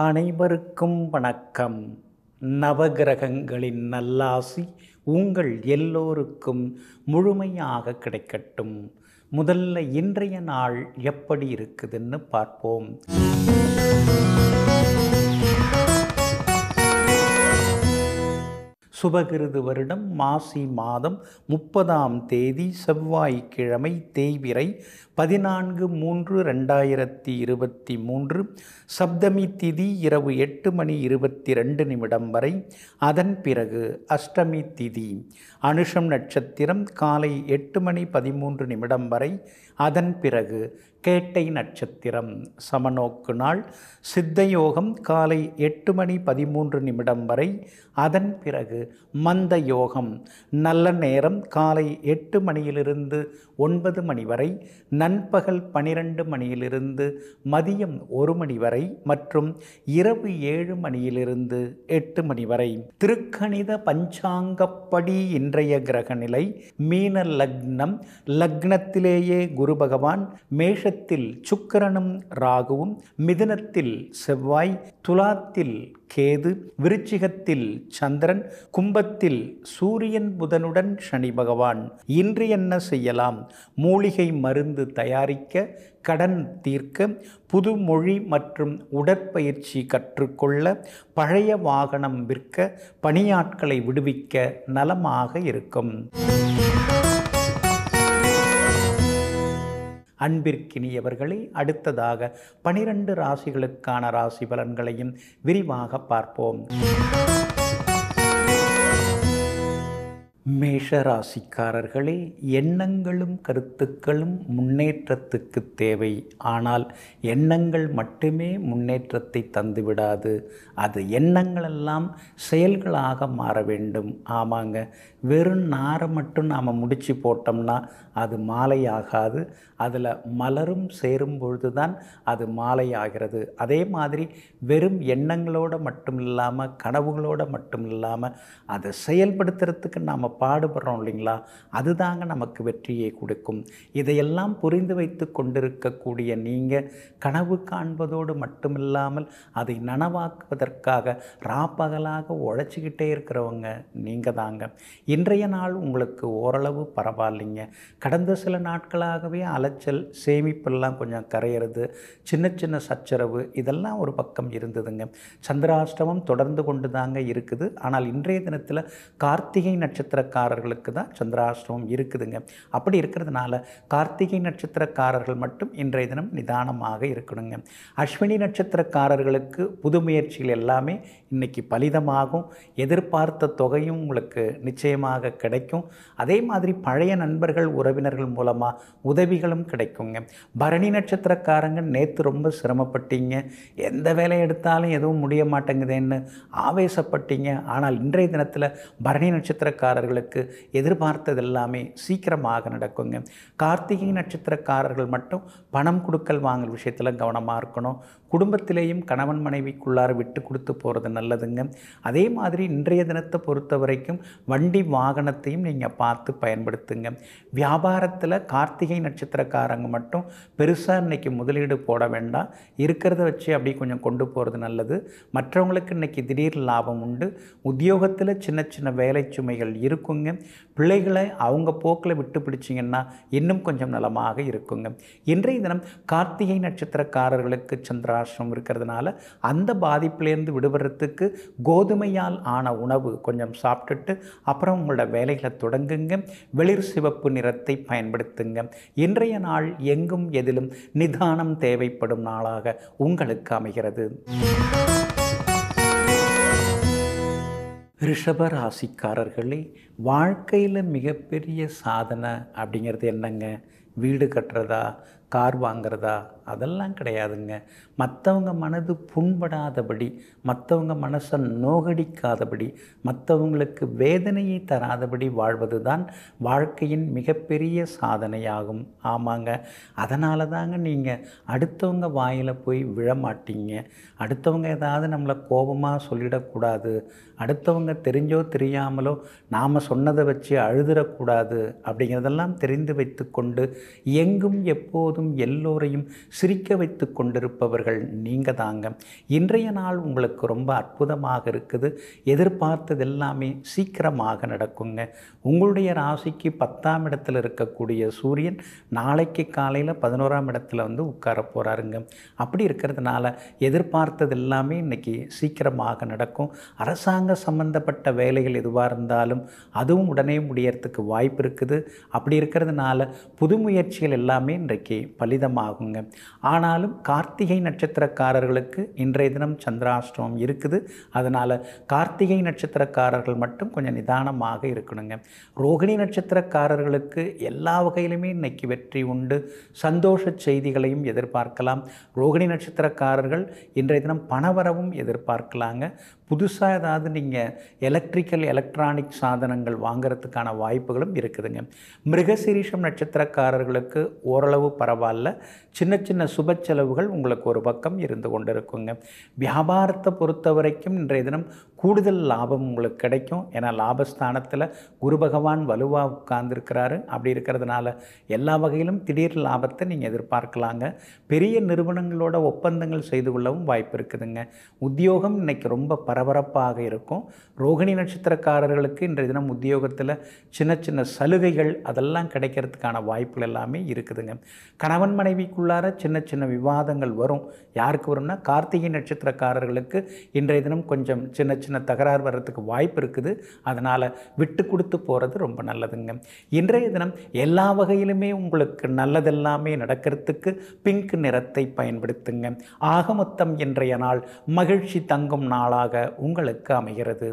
அனைவருக்கும் வணக்கம் நவகிரகங்களின் நல்லாசி உங்கள் எல்லோருக்கும் முழுமையாக கிடைக்கட்டும் முதல்ல இன்றைய நாள் எப்படி இருக்குதுன்னு பார்ப்போம் சுபகிருது வருடம் மாசி மாதம் முப்பதாம் தேதி செவ்வாய்க்கிழமை தேய்பிறை பதினான்கு மூன்று ரெண்டாயிரத்தி இருபத்தி மூன்று சப்தமி திதி இரவு எட்டு மணி இருபத்தி ரெண்டு நிமிடம் வரை அதன் பிறகு அஷ்டமி திதி அனுஷம் நட்சத்திரம் காலை எட்டு மணி பதிமூன்று நிமிடம் வரை அதன் பிறகு கேட்டை நட்சத்திரம் சமநோக்கு நாள் சித்தயோகம் காலை எட்டு மணி பதிமூன்று நிமிடம் வரை அதன் பிறகு மந்த யோகம் நல்ல நேரம் காலை எட்டு மணியிலிருந்து ஒன்பது மணி வரை நண்பகல் பனிரெண்டு மணியிலிருந்து மதியம் ஒரு மணி வரை மற்றும் இரவு ஏழு மணியிலிருந்து எட்டு மணி வரை திருக்கணித பஞ்சாங்கப்படி இன்றைய கிரக நிலை மீன லக்னம் லக்னத்திலேயே குரு பகவான் மேஷத்தில் சுக்கிரனும் ராகுவும் மிதுனத்தில் செவ்வாய் துலாத்தில் கேது விருச்சிகத்தில் சந்திரன் கும்பத்தில் சூரியன் புதனுடன் சனி பகவான் இன்று என்ன செய்யலாம் மூலிகை மருந்து தயாரிக்க கடன் தீர்க்க புது மொழி மற்றும் உடற்பயிற்சி கற்றுக்கொள்ள பழைய வாகனம் விற்க பணியாட்களை விடுவிக்க நலமாக இருக்கும் அன்பிற்கினியவர்களே அடுத்ததாக பனிரெண்டு ராசிகளுக்கான ராசி பலன்களையும் விரிவாக பார்ப்போம் மேஷ ராசிக்காரர்களே எண்ணங்களும் கருத்துக்களும் முன்னேற்றத்துக்கு தேவை ஆனால் எண்ணங்கள் மட்டுமே முன்னேற்றத்தை தந்துவிடாது அது எண்ணங்களெல்லாம் செயல்களாக மாற வேண்டும் ஆமாங்க வெறும் நாரை மட்டும் நாம் முடிச்சு போட்டோம்னா அது மாலையாகாது அதில் மலரும் சேரும் பொழுது தான் அது மாலையாகிறது அதே மாதிரி வெறும் எண்ணங்களோடு மட்டும் இல்லாமல் கனவுகளோடு மட்டும் இல்லாமல் அதை செயல்படுத்துறதுக்கு நாம் பாடுபடுறோம் இல்லைங்களா அதுதாங்க நமக்கு வெற்றியை கொடுக்கும் இதையெல்லாம் புரிந்து வைத்து கொண்டிருக்கக்கூடிய நீங்கள் கனவு காண்பதோடு மட்டுமில்லாமல் அதை நனவாக்குவதற்காக ராப்பகலாக உழைச்சிக்கிட்டே இருக்கிறவங்க நீங்கள் தாங்க இன்றைய நாள் உங்களுக்கு ஓரளவு பரவாயில்லைங்க கடந்த சில நாட்களாகவே அலைச்சல் சேமிப்பெல்லாம் கொஞ்சம் கரையிறது சின்ன சின்ன சச்சரவு இதெல்லாம் ஒரு பக்கம் இருந்ததுங்க சந்திராஷ்டமம் தொடர்ந்து கொண்டு தாங்க இருக்குது ஆனால் இன்றைய தினத்தில் கார்த்திகை நட்சத்திரக்காரர்களுக்கு தான் சந்திராஷ்டமம் இருக்குதுங்க அப்படி இருக்கிறதுனால கார்த்திகை நட்சத்திரக்காரர்கள் மட்டும் இன்றைய தினம் நிதானமாக இருக்கணுங்க அஸ்வினி நட்சத்திரக்காரர்களுக்கு புது முயற்சிகள் எல்லாமே இன்னைக்கு பலிதமாகும் எதிர்பார்த்த தொகையும் உங்களுக்கு நிச்சயமாக கிடைக்கும் அதே மாதிரி பழைய நண்பர்கள் உறவினர்கள் மூலமாக உதவிகளும் கிடைக்குங்க பரணி நட்சத்திரக்காரங்க நேற்று ரொம்ப சிரமப்பட்டீங்க எந்த வேலை எடுத்தாலும் எதுவும் முடிய மாட்டேங்குதேன்னு ஆவேசப்பட்டீங்க ஆனால் இன்றைய தினத்தில் பரணி நட்சத்திரக்காரர்களுக்கு எதிர்பார்த்தது எல்லாமே சீக்கிரமாக நடக்குங்க கார்த்திகை நட்சத்திரக்காரர்கள் மட்டும் பணம் கொடுக்கல் வாங்கல் விஷயத்தில் கவனமாக இருக்கணும் குடும்பத்திலேயும் கணவன் மனைவிக்குள்ளார விட்டு கொடுத்து போகிறது நல்லதுங்க அதே மாதிரி இன்றைய தினத்தை பொறுத்த வரைக்கும் வண்டி வாகனத்தையும் நீங்கள் பார்த்து பயன்படுத்துங்க வியாபாரத்தில் கார்த்திகை நட்சத்திரக்காரங்க மட்டும் பெருசாக இன்றைக்கி முதலீடு போட வேண்டாம் இருக்கிறத வச்சு அப்படி கொஞ்சம் கொண்டு போகிறது நல்லது மற்றவங்களுக்கு இன்றைக்கி திடீர் லாபம் உண்டு உத்தியோகத்தில் சின்ன சின்ன வேலை சுமைகள் இருக்குங்க பிள்ளைகளை அவங்க போக்கில் விட்டு பிடிச்சிங்கன்னா இன்னும் கொஞ்சம் நலமாக இருக்குங்க இன்றைய தினம் கார்த்திகை நட்சத்திரக்காரர்களுக்கு சந்திராசிரம் இருக்கிறதுனால அந்த பாதிப்பிலேருந்து விடுபடுறதுக்கு கோதுமையால் ஆன உணவு கொஞ்சம் சாப்பிட்டுட்டு அப்புறம் உங்களோட வேலைகளை தொடங்குங்க வெளிர் சிவப்பு நிறத்தை பயன்படுத்துங்க இன்றைய நாள் எங்கும் எதிலும் நிதானம் தேவைப்படும் நாளாக உங்களுக்கு அமைகிறது ரிஷப ராசிக்காரர்களே வாழ்க்கையில் மிகப்பெரிய சாதனை அப்படிங்கிறது என்னங்க வீடு கட்டுறதா கார் வாங்கிறதா அதெல்லாம் கிடையாதுங்க மற்றவங்க மனது புண்படாதபடி மற்றவங்க மனசை நோகடிக்காதபடி மற்றவங்களுக்கு வேதனையை தராதபடி வாழ்வது தான் வாழ்க்கையின் மிகப்பெரிய சாதனையாகும் ஆமாங்க அதனால தாங்க நீங்கள் அடுத்தவங்க வாயில் போய் விழமாட்டீங்க அடுத்தவங்க ஏதாவது நம்மளை கோபமாக சொல்லிடக்கூடாது அடுத்தவங்க தெரிஞ்சோ தெரியாமலோ நாம் சொன்னதை வச்சு அழுதுறக்கூடாது அப்படிங்கிறதெல்லாம் தெரிந்து வைத்துக்கொண்டு எங்கும் எப்போதும் எப்போதும் எல்லோரையும் சிரிக்க வைத்து கொண்டிருப்பவர்கள் நீங்கள் தாங்க இன்றைய நாள் உங்களுக்கு ரொம்ப அற்புதமாக இருக்குது எதிர்பார்த்தது எல்லாமே சீக்கிரமாக நடக்குங்க உங்களுடைய ராசிக்கு பத்தாம் இடத்துல இருக்கக்கூடிய சூரியன் நாளைக்கு காலையில் பதினோராம் இடத்துல வந்து உட்கார போகிறாருங்க அப்படி இருக்கிறதுனால எதிர்பார்த்தது எல்லாமே இன்னைக்கு சீக்கிரமாக நடக்கும் அரசாங்க சம்பந்தப்பட்ட வேலைகள் எதுவாக இருந்தாலும் அதுவும் உடனே முடியறதுக்கு வாய்ப்பு இருக்குது அப்படி இருக்கிறதுனால புது முயற்சிகள் எல்லாமே இன்றைக்கு பலிதமாகுங்க ஆனாலும் கார்த்திகை நட்சத்திரக்காரர்களுக்கு இன்றைய தினம் சந்திராஷ்டமம் இருக்குது அதனால் கார்த்திகை நட்சத்திரக்காரர்கள் மட்டும் கொஞ்சம் நிதானமாக இருக்கணுங்க ரோகிணி நட்சத்திரக்காரர்களுக்கு எல்லா வகையிலுமே இன்னைக்கு வெற்றி உண்டு சந்தோஷ செய்திகளையும் எதிர்பார்க்கலாம் ரோகிணி நட்சத்திரக்காரர்கள் இன்றைய தினம் பணவரவும் எதிர்பார்க்கலாங்க புதுசாக ஏதாவது நீங்கள் எலக்ட்ரிக்கல் எலக்ட்ரானிக் சாதனங்கள் வாங்குறதுக்கான வாய்ப்புகளும் இருக்குதுங்க மிருகசீரிஷம் நட்சத்திரக்காரர்களுக்கு ஓரளவு பரவாயில்ல சின்ன சின்ன சுப செலவுகள் உங்களுக்கு ஒரு பக்கம் இருந்து கொண்டிருக்குங்க வியாபாரத்தை பொறுத்த வரைக்கும் இன்றைய தினம் கூடுதல் லாபம் உங்களுக்கு கிடைக்கும் ஏன்னா லாபஸ்தானத்தில் குரு பகவான் வலுவாக உட்கார்ந்துருக்கிறாரு அப்படி இருக்கிறதுனால எல்லா வகையிலும் திடீர் லாபத்தை நீங்கள் எதிர்பார்க்கலாங்க பெரிய நிறுவனங்களோட ஒப்பந்தங்கள் செய்து கொள்ளவும் வாய்ப்பு இருக்குதுங்க உத்தியோகம் இன்னைக்கு ரொம்ப பரபரப்பாக இருக்கும் ரோகிணி நட்சத்திரக்காரர்களுக்கு இன்றைய தினம் உத்தியோகத்தில் சின்ன சின்ன சலுகைகள் அதெல்லாம் கிடைக்கிறதுக்கான வாய்ப்புகள் எல்லாமே இருக்குதுங்க கணவன் மனைவிக்குள்ளார சின்ன சின்ன விவாதங்கள் வரும் யாருக்கு வரும்னா கார்த்திகை நட்சத்திரக்காரர்களுக்கு இன்றைய தினம் கொஞ்சம் சின்ன சின்ன தகராறு வர்றதுக்கு வாய்ப்பு இருக்குது அதனால் விட்டு கொடுத்து போகிறது ரொம்ப நல்லதுங்க இன்றைய தினம் எல்லா வகையிலுமே உங்களுக்கு நல்லதெல்லாமே நடக்கிறதுக்கு பிங்க் நிறத்தை பயன்படுத்துங்க ஆக மொத்தம் இன்றைய நாள் மகிழ்ச்சி தங்கும் நாளாக உங்களுக்கு அமைகிறது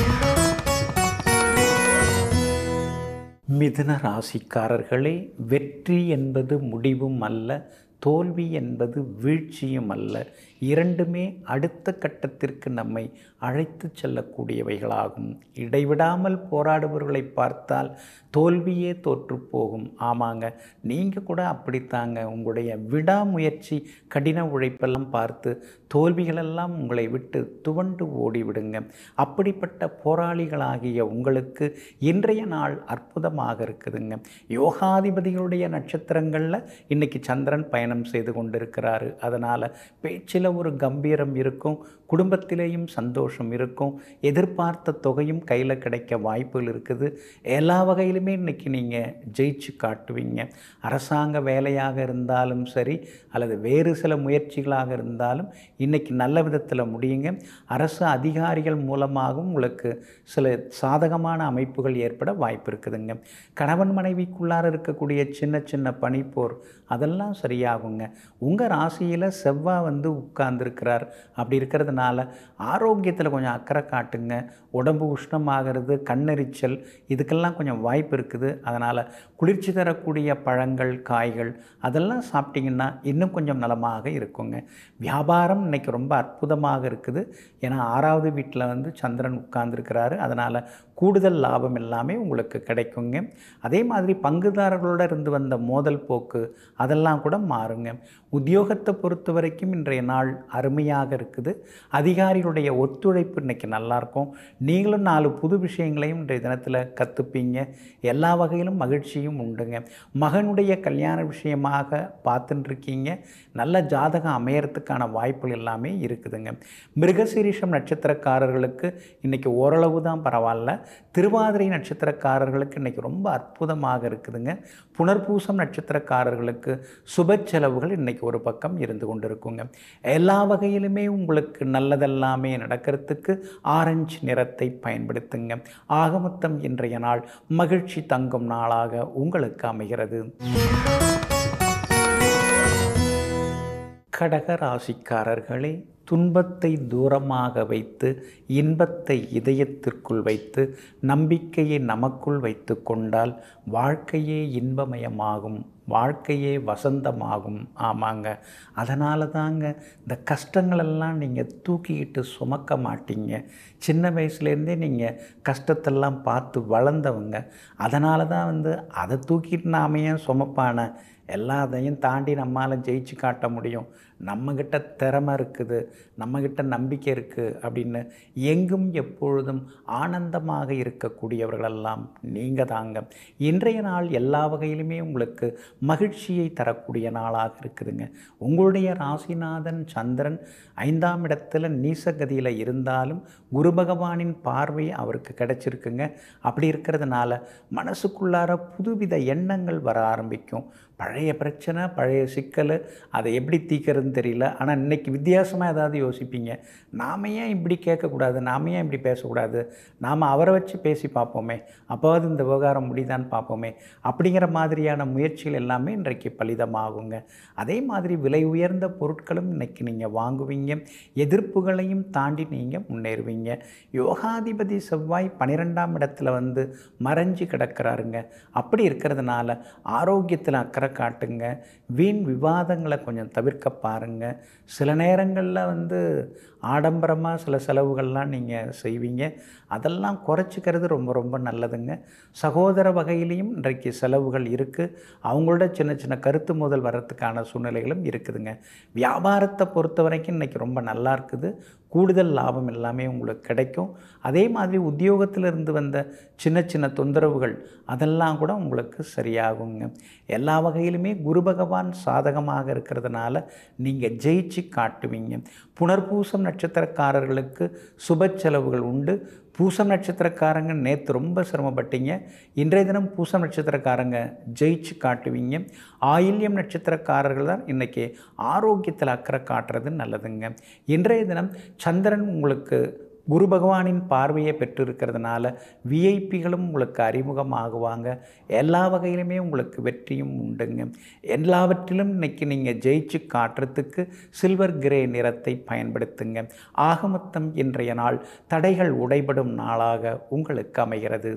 மிதுன ராசிக்காரர்களே வெற்றி என்பது முடிவும் அல்ல தோல்வி என்பது வீழ்ச்சியும் அல்ல இரண்டுமே அடுத்த கட்டத்திற்கு நம்மை அழைத்து செல்லக்கூடியவைகளாகும் இடைவிடாமல் போராடுபவர்களை பார்த்தால் தோல்வியே தோற்று போகும் ஆமாங்க நீங்கள் கூட அப்படித்தாங்க உங்களுடைய விடாமுயற்சி கடின உழைப்பெல்லாம் பார்த்து தோல்விகளெல்லாம் உங்களை விட்டு துவண்டு ஓடிவிடுங்க அப்படிப்பட்ட போராளிகளாகிய உங்களுக்கு இன்றைய நாள் அற்புதமாக இருக்குதுங்க யோகாதிபதிகளுடைய நட்சத்திரங்களில் இன்னைக்கு சந்திரன் பயணம் செய்து கொண்டிருக்கிறாரு அதனால் பேச்சில் ஒரு கம்பீரம் இருக்கும் குடும்பத்திலேயும் சந்தோஷம் இருக்கும் எதிர்பார்த்த தொகையும் கையில் கிடைக்க வாய்ப்புகள் இருக்குது எல்லா வகையிலுமே இன்றைக்கி நீங்கள் ஜெயிச்சு காட்டுவீங்க அரசாங்க வேலையாக இருந்தாலும் சரி அல்லது வேறு சில முயற்சிகளாக இருந்தாலும் இன்றைக்கி நல்ல விதத்தில் முடியுங்க அரசு அதிகாரிகள் மூலமாகவும் உங்களுக்கு சில சாதகமான அமைப்புகள் ஏற்பட வாய்ப்பு இருக்குதுங்க கணவன் மனைவிக்குள்ளார இருக்கக்கூடிய சின்ன சின்ன பனிப்போர் அதெல்லாம் சரியாகுங்க உங்கள் ராசியில் செவ்வாய் வந்து உட்கார்ந்துருக்கிறார் அப்படி இருக்கிறதுனால ஆரோக்கியத்தில் கொஞ்சம் அக்கறை காட்டுங்க உடம்பு உஷ்ணமாகிறது கண்ணெரிச்சல் இதுக்கெல்லாம் கொஞ்சம் வாய்ப்பு இருக்குது அதனால் குளிர்ச்சி தரக்கூடிய பழங்கள் காய்கள் அதெல்லாம் சாப்பிட்டிங்கன்னா இன்னும் கொஞ்சம் நலமாக இருக்குங்க வியாபாரம் இன்னைக்கு ரொம்ப அற்புதமாக இருக்குது ஏன்னா ஆறாவது வீட்டில் வந்து சந்திரன் உட்கார்ந்துருக்கிறாரு அதனால் கூடுதல் லாபம் எல்லாமே உங்களுக்கு கிடைக்குங்க அதே மாதிரி பங்குதாரர்களோட இருந்து வந்த மோதல் போக்கு அதெல்லாம் கூட மாறுங்க உத்தியோகத்தை பொறுத்த வரைக்கும் இன்றைய நாள் அருமையாக இருக்குது அதிகாரிகளுடைய ஒத்துழைப்பு இன்னைக்கு நல்லாயிருக்கும் நீங்களும் நாலு புது விஷயங்களையும் இன்றைய தினத்தில் கற்றுப்பீங்க எல்லா வகையிலும் மகிழ்ச்சியும் உண்டுங்க மகனுடைய கல்யாண விஷயமாக பார்த்துட்டு இருக்கீங்க நல்ல ஜாதகம் அமையறதுக்கான வாய்ப்புகள் எல்லாமே இருக்குதுங்க மிருகசீரிஷம் நட்சத்திரக்காரர்களுக்கு இன்றைக்கி ஓரளவு தான் பரவாயில்ல திருவாதிரை நட்சத்திரக்காரர்களுக்கு இன்றைக்கி ரொம்ப அற்புதமாக இருக்குதுங்க புனர்பூசம் நட்சத்திரக்காரர்களுக்கு சுப செலவுகள் இன்றைக்கி ஒரு பக்கம் இருந்து கொண்டிருக்குங்க எல்லா வகையிலுமே உங்களுக்கு நல்லதெல்லாமே நடக்கிறதுக்கு ஆரஞ்சு நிறத்தை பயன்படுத்துங்க ஆகமொத்தம் இன்றைய நாள் மகிழ்ச்சி தங்கும் நாளாக உங்களுக்கு அமைகிறது கடக ராசிக்காரர்களே துன்பத்தை தூரமாக வைத்து இன்பத்தை இதயத்திற்குள் வைத்து நம்பிக்கையை நமக்குள் வைத்து கொண்டால் வாழ்க்கையே இன்பமயமாகும் வாழ்க்கையே வசந்தமாகும் ஆமாங்க அதனால தாங்க இந்த கஷ்டங்களெல்லாம் நீங்கள் தூக்கிக்கிட்டு சுமக்க மாட்டீங்க சின்ன வயசுலேருந்தே நீங்கள் கஷ்டத்தெல்லாம் பார்த்து வளர்ந்தவங்க அதனால தான் வந்து அதை தூக்கிட்டு நாம ஏன் சுமப்பான எல்லாத்தையும் தாண்டி நம்மால் ஜெயிச்சு காட்ட முடியும் நம்மக்கிட்ட திறமை இருக்குது நம்மக்கிட்ட நம்பிக்கை இருக்குது அப்படின்னு எங்கும் எப்பொழுதும் ஆனந்தமாக இருக்கக்கூடியவர்களெல்லாம் நீங்கள் தாங்க இன்றைய நாள் எல்லா வகையிலுமே உங்களுக்கு மகிழ்ச்சியை தரக்கூடிய நாளாக இருக்குதுங்க உங்களுடைய ராசிநாதன் சந்திரன் ஐந்தாம் இடத்துல நீசகதியில் இருந்தாலும் குரு பகவானின் பார்வை அவருக்கு கிடைச்சிருக்குங்க அப்படி இருக்கிறதுனால மனசுக்குள்ளார புதுவித எண்ணங்கள் வர ஆரம்பிக்கும் பழைய பிரச்சனை பழைய சிக்கல் அதை எப்படி தீக்கிறதுன்னு தெரியல ஆனால் இன்றைக்கி வித்தியாசமாக ஏதாவது யோசிப்பீங்க நாம் ஏன் இப்படி கேட்கக்கூடாது நாம் ஏன் இப்படி பேசக்கூடாது நாம் அவரை வச்சு பேசி பார்ப்போமே அப்போது இந்த விவகாரம் முடிதான்னு பார்ப்போமே அப்படிங்கிற மாதிரியான முயற்சிகள் எல்லாமே இன்றைக்கு பலிதமாகுங்க அதே மாதிரி விலை உயர்ந்த பொருட்களும் இன்றைக்கி நீங்கள் வாங்குவீங்க எதிர்ப்புகளையும் தாண்டி நீங்கள் முன்னேறுவீங்க யோகாதிபதி செவ்வாய் பன்னிரெண்டாம் இடத்துல வந்து மறைஞ்சு கிடக்கிறாருங்க அப்படி இருக்கிறதுனால ஆரோக்கியத்தில் அக்கறை காட்டுங்க வீண் விவாதங்களை கொஞ்சம் தவிர்க்க பாருங்கள் சில நேரங்களில் வந்து ஆடம்பரமாக சில செலவுகள்லாம் நீங்கள் செய்வீங்க அதெல்லாம் குறைச்சிக்கிறது ரொம்ப ரொம்ப நல்லதுங்க சகோதர வகையிலையும் இன்றைக்கு செலவுகள் இருக்குது அவங்களோட சின்ன சின்ன கருத்து முதல் வர்றதுக்கான சூழ்நிலைகளும் இருக்குதுங்க வியாபாரத்தை பொறுத்த வரைக்கும் இன்றைக்கி ரொம்ப நல்லா இருக்குது கூடுதல் லாபம் எல்லாமே உங்களுக்கு கிடைக்கும் அதே மாதிரி உத்தியோகத்தில் இருந்து வந்த சின்ன சின்ன தொந்தரவுகள் அதெல்லாம் கூட உங்களுக்கு சரியாகுங்க எல்லா வகையிலுமே குரு பகவான் சாதகமாக இருக்கிறதுனால நீங்கள் ஜெயிச்சு காட்டுவீங்க புனர்பூசம் நட்சத்திரக்காரர்களுக்கு சுப செலவுகள் உண்டு பூசம் நட்சத்திரக்காரங்க நேற்று ரொம்ப சிரமப்பட்டீங்க இன்றைய தினம் பூசம் நட்சத்திரக்காரங்க ஜெயிச்சு காட்டுவீங்க ஆயில்யம் நட்சத்திரக்காரர்கள் தான் இன்றைக்கி ஆரோக்கியத்தில் அக்கறை காட்டுறது நல்லதுங்க இன்றைய தினம் சந்திரன் உங்களுக்கு குரு பகவானின் பார்வையை பெற்றிருக்கிறதுனால விஐபிகளும் உங்களுக்கு அறிமுகமாகுவாங்க எல்லா வகையிலுமே உங்களுக்கு வெற்றியும் உண்டுங்க எல்லாவற்றிலும் இன்னைக்கு நீங்கள் ஜெயிச்சு காட்டுறதுக்கு சில்வர் கிரே நிறத்தை பயன்படுத்துங்க ஆகமொத்தம் இன்றைய நாள் தடைகள் உடைபடும் நாளாக உங்களுக்கு அமைகிறது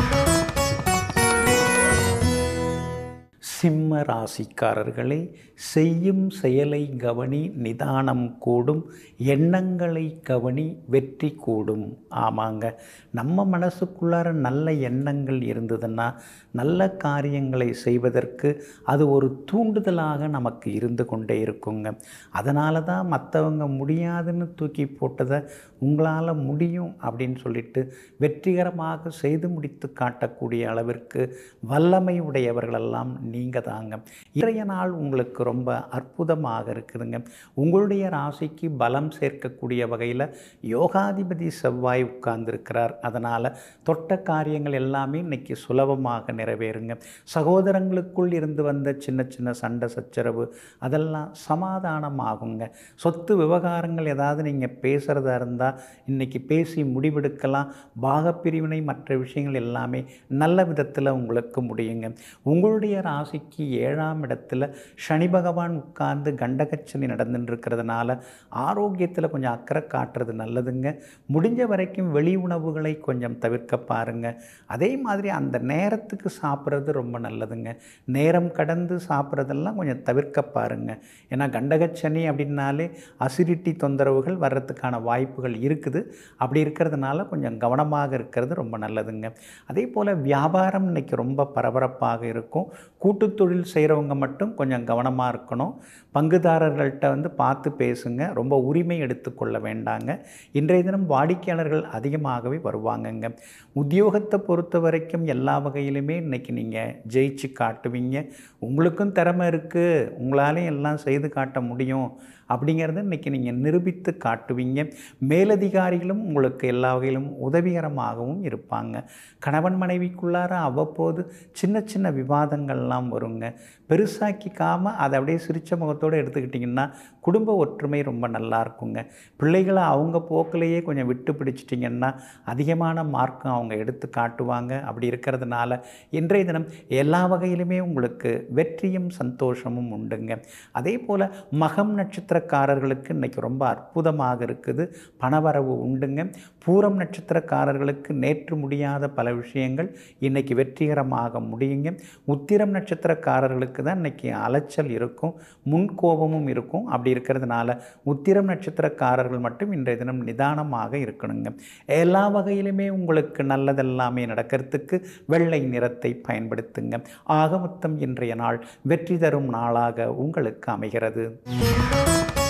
சிம்ம ராசிக்காரர்களே செய்யும் செயலை கவனி நிதானம் கூடும் எண்ணங்களை கவனி வெற்றி கூடும் ஆமாங்க நம்ம மனசுக்குள்ளார நல்ல எண்ணங்கள் இருந்ததுன்னா நல்ல காரியங்களை செய்வதற்கு அது ஒரு தூண்டுதலாக நமக்கு இருந்து கொண்டே இருக்குங்க அதனால தான் மற்றவங்க முடியாதுன்னு தூக்கி போட்டதை உங்களால் முடியும் அப்படின்னு சொல்லிட்டு வெற்றிகரமாக செய்து முடித்து காட்டக்கூடிய அளவிற்கு வல்லமை உடையவர்களெல்லாம் நீங்கள் தாங்க இன்றைய நாள் உங்களுக்கு ரொம்ப அற்புதமாக இருக்குதுங்க உங்களுடைய ராசிக்கு பலம் சேர்க்கக்கூடிய வகையில் யோகாதிபதி செவ்வாய் உட்கார்ந்துருக்கிறார் அதனால் தொட்ட காரியங்கள் எல்லாமே இன்னைக்கு சுலபமாக நிறைவேறுங்க சகோதரங்களுக்குள் இருந்து வந்த சின்ன சின்ன சண்டை சச்சரவு அதெல்லாம் சமாதானமாகுங்க சொத்து விவகாரங்கள் ஏதாவது நீங்கள் பேசுகிறதா இருந்தால் இன்றைக்கி பேசி முடிவெடுக்கலாம் பாகப்பிரிவினை மற்ற விஷயங்கள் எல்லாமே நல்ல விதத்தில் உங்களுக்கு முடியுங்க உங்களுடைய ராசிக்கு ஏழாம் இடத்துல சனி பகவான் உட்கார்ந்து கண்டகச்சனி நடந்துட்டு இருக்கிறதுனால ஆரோக்கியத்தில் கொஞ்சம் அக்கறை காட்டுறது நல்லதுங்க முடிஞ்ச வரைக்கும் வெளி உணவுகளை கொஞ்சம் தவிர்க்க பாருங்க அதே மாதிரி அந்த நேரத்துக்கு சாப்பிட்றது ரொம்ப நல்லதுங்க நேரம் கடந்து சாப்பிட்றதெல்லாம் கொஞ்சம் தவிர்க்க பாருங்க ஏன்னா கண்டகச்சனி அப்படின்னாலே அசிடிட்டி தொந்தரவுகள் வர்றதுக்கான வாய்ப்புகள் இருக்குது அப்படி இருக்கிறதுனால கொஞ்சம் கவனமாக இருக்கிறது ரொம்ப நல்லதுங்க அதே போல் வியாபாரம் இன்னைக்கு ரொம்ப பரபரப்பாக இருக்கும் கூட்டுத் தொழில் செய்கிறவங்க மட்டும் கொஞ்சம் கவனமாக இருக்கணும் பங்குதாரர்கள்ட்ட வந்து பார்த்து பேசுங்க ரொம்ப உரிமை எடுத்துக்கொள்ள வேண்டாங்க இன்றைய தினம் வாடிக்கையாளர்கள் அதிகமாகவே வருவாங்கங்க உத்தியோகத்தை பொறுத்த வரைக்கும் எல்லா வகையிலுமே இன்றைக்கி நீங்கள் ஜெயிச்சு காட்டுவீங்க உங்களுக்கும் திறமை இருக்குது உங்களாலையும் எல்லாம் செய்து காட்ட முடியும் அப்படிங்கிறத இன்றைக்கி நீங்கள் நிரூபித்து காட்டுவீங்க மேலதிகாரிகளும் உங்களுக்கு எல்லா வகையிலும் உதவிகரமாகவும் இருப்பாங்க கணவன் மனைவிக்குள்ளார அவ்வப்போது சின்ன சின்ன விவாதங்கள்லாம் வருங்க பெருசாக்கிக்காமல் அதை அப்படியே சிரித்த முகத்தோடு எடுத்துக்கிட்டிங்கன்னா குடும்ப ஒற்றுமை ரொம்ப நல்லா இருக்குங்க பிள்ளைகளை அவங்க போக்கிலேயே கொஞ்சம் விட்டு பிடிச்சிட்டிங்கன்னா அதிகமான மார்க்கும் அவங்க எடுத்து காட்டுவாங்க அப்படி இருக்கிறதுனால இன்றைய தினம் எல்லா வகையிலுமே உங்களுக்கு வெற்றியும் சந்தோஷமும் உண்டுங்க அதே போல் மகம் நட்சத்திரக்காரர்களுக்கு இன்றைக்கி ரொம்ப அற்புதமாக இருக்குது பணவரவு உண்டுங்க பூரம் நட்சத்திரக்காரர்களுக்கு நேற்று முடியாத பல விஷயங்கள் இன்றைக்கி வெற்றிகரமாக முடியுங்க உத்திரம் நட்சத்திரக்காரர்களுக்கு தான் இன்றைக்கி அலைச்சல் இருக்கும் முன்கோபமும் இருக்கும் அப்படி இருக்கிறதுனால உத்திரம் நட்சத்திரக்காரர்கள் மட்டும் இன்றைய தினம் நிதானமாக இருக்கணுங்க எல்லா வகையிலுமே உங்களுக்கு நல்லதெல்லாமே நடக்கிறதுக்கு வெள்ளை நிறத்தை பயன்படுத்துங்க ஆக மொத்தம் இன்றைய நாள் வெற்றி தரும் நாளாக உங்களுக்கு அமைகிறது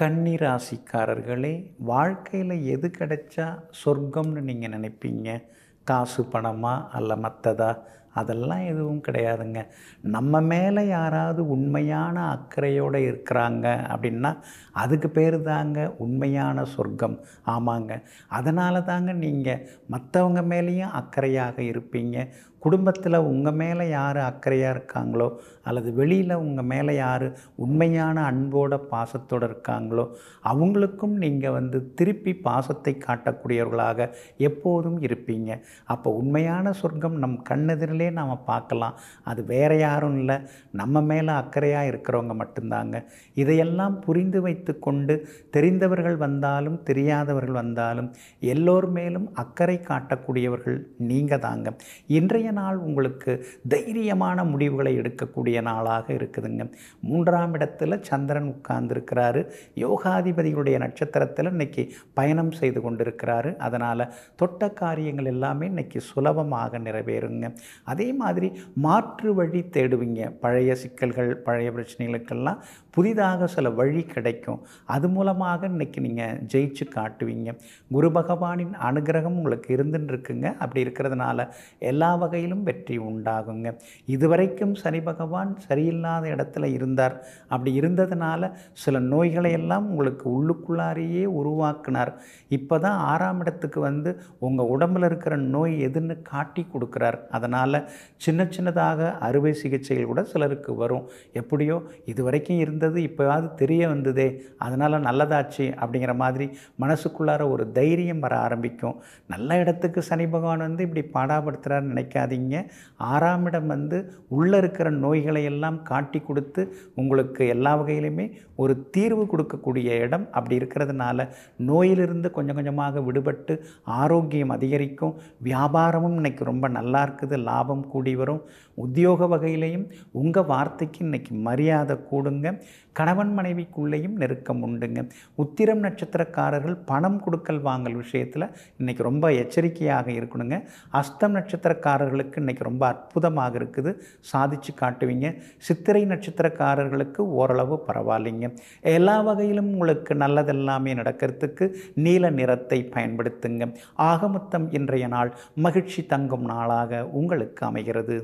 கன்னி ராசிக்காரர்களே வாழ்க்கையில் எது கிடைச்சா சொர்க்கம்னு நீங்கள் நினைப்பீங்க காசு பணமா அல்ல மற்றதா அதெல்லாம் எதுவும் கிடையாதுங்க நம்ம மேலே யாராவது உண்மையான அக்கறையோடு இருக்கிறாங்க அப்படின்னா அதுக்கு பேர் தாங்க உண்மையான சொர்க்கம் ஆமாங்க அதனால தாங்க நீங்கள் மற்றவங்க மேலேயும் அக்கறையாக இருப்பீங்க குடும்பத்தில் உங்கள் மேலே யார் அக்கறையாக இருக்காங்களோ அல்லது வெளியில் உங்கள் மேலே யார் உண்மையான அன்போட பாசத்தோடு இருக்காங்களோ அவங்களுக்கும் நீங்கள் வந்து திருப்பி பாசத்தை காட்டக்கூடியவர்களாக எப்போதும் இருப்பீங்க அப்போ உண்மையான சொர்க்கம் நம் கண்ணெதிரிலே நாம் பார்க்கலாம் அது வேற யாரும் இல்லை நம்ம மேலே அக்கறையாக இருக்கிறவங்க மட்டும்தாங்க இதையெல்லாம் புரிந்து வைத்து கொண்டு தெரிந்தவர்கள் வந்தாலும் தெரியாதவர்கள் வந்தாலும் எல்லோர் மேலும் அக்கறை காட்டக்கூடியவர்கள் நீங்கள் தாங்க இன்றைய நாள் உங்களுக்கு தைரியமான முடிவுகளை எடுக்கக்கூடிய நாளாக இருக்குதுங்க மூன்றாம் இடத்துல சந்திரன் உட்கார்ந்துருக்கிறாரு யோகாதிபதிகளுடைய நட்சத்திரத்தில் இன்னைக்கு பயணம் செய்து கொண்டிருக்கிறாரு அதனால் தொட்ட காரியங்கள் எல்லாமே இன்னைக்கு சுலபமாக நிறைவேறுங்க அதே மாதிரி மாற்று வழி தேடுவீங்க பழைய சிக்கல்கள் பழைய பிரச்சனைகளுக்கெல்லாம் புதிதாக சில வழி கிடைக்கும் அது மூலமாக இன்னைக்கு நீங்கள் ஜெயிச்சு காட்டுவீங்க குரு பகவானின் அனுகிரகம் உங்களுக்கு இருந்துன்னு இருக்குங்க அப்படி இருக்கிறதுனால எல்லா வகையிலும் வெற்றி உண்டாகுங்க இதுவரைக்கும் சனி பகவான் சரியில்லாத இடத்துல இருந்தார் அப்படி இருந்ததுனால சில நோய்களை எல்லாம் உங்களுக்கு உள்ளுக்குள்ளாரையே உருவாக்குனார் இப்போ தான் ஆறாம் இடத்துக்கு வந்து உங்கள் உடம்பில் இருக்கிற நோய் எதுன்னு காட்டி கொடுக்குறார் அதனால் சின்ன சின்னதாக அறுவை சிகிச்சைகள் கூட சிலருக்கு வரும் எப்படியோ இது வரைக்கும் இருந்தது இப்போவாவது தெரிய வந்ததே அதனால் நல்லதாச்சு அப்படிங்கிற மாதிரி மனசுக்குள்ளார ஒரு தைரியம் வர ஆரம்பிக்கும் நல்ல இடத்துக்கு சனி பகவான் வந்து இப்படி பாடாப்படுத்துகிறான்னு நினைக்காதீங்க ஆறாம் இடம் வந்து உள்ளே இருக்கிற நோய்களை எல்லாம் காட்டி கொடுத்து உங்களுக்கு எல்லா வகையிலுமே ஒரு தீர்வு கொடுக்கக்கூடிய இடம் அப்படி இருக்கிறதுனால நோயிலிருந்து கொஞ்சம் கொஞ்சமாக விடுபட்டு ஆரோக்கியம் அதிகரிக்கும் வியாபாரமும் இன்னைக்கு ரொம்ப நல்லா இருக்குது லாபம் கூடி வரும் உத்தியோக வகையிலையும் உங்கள் வார்த்தைக்கு இன்னைக்கு மரியாதை கூடுங்க கணவன் மனைவிக்குள்ளேயும் நெருக்கம் உண்டுங்க உத்திரம் நட்சத்திரக்காரர்கள் பணம் கொடுக்கல் வாங்கல் விஷயத்தில் இன்னைக்கு ரொம்ப எச்சரிக்கையாக இருக்கணுங்க அஸ்தம் நட்சத்திரக்காரர்களுக்கு இன்னைக்கு ரொம்ப அற்புதமாக இருக்குது சாதிச்சு காட்டுவீங்க சித்திரை நட்சத்திரக்காரர்களுக்கு ஓரளவு பரவாயில்லைங்க எல்லா வகையிலும் உங்களுக்கு நல்லதெல்லாமே நடக்கிறதுக்கு நீல நிறத்தை பயன்படுத்துங்க ஆகமொத்தம் இன்றைய நாள் மகிழ்ச்சி தங்கும் நாளாக உங்களுக்கு அமைகிறது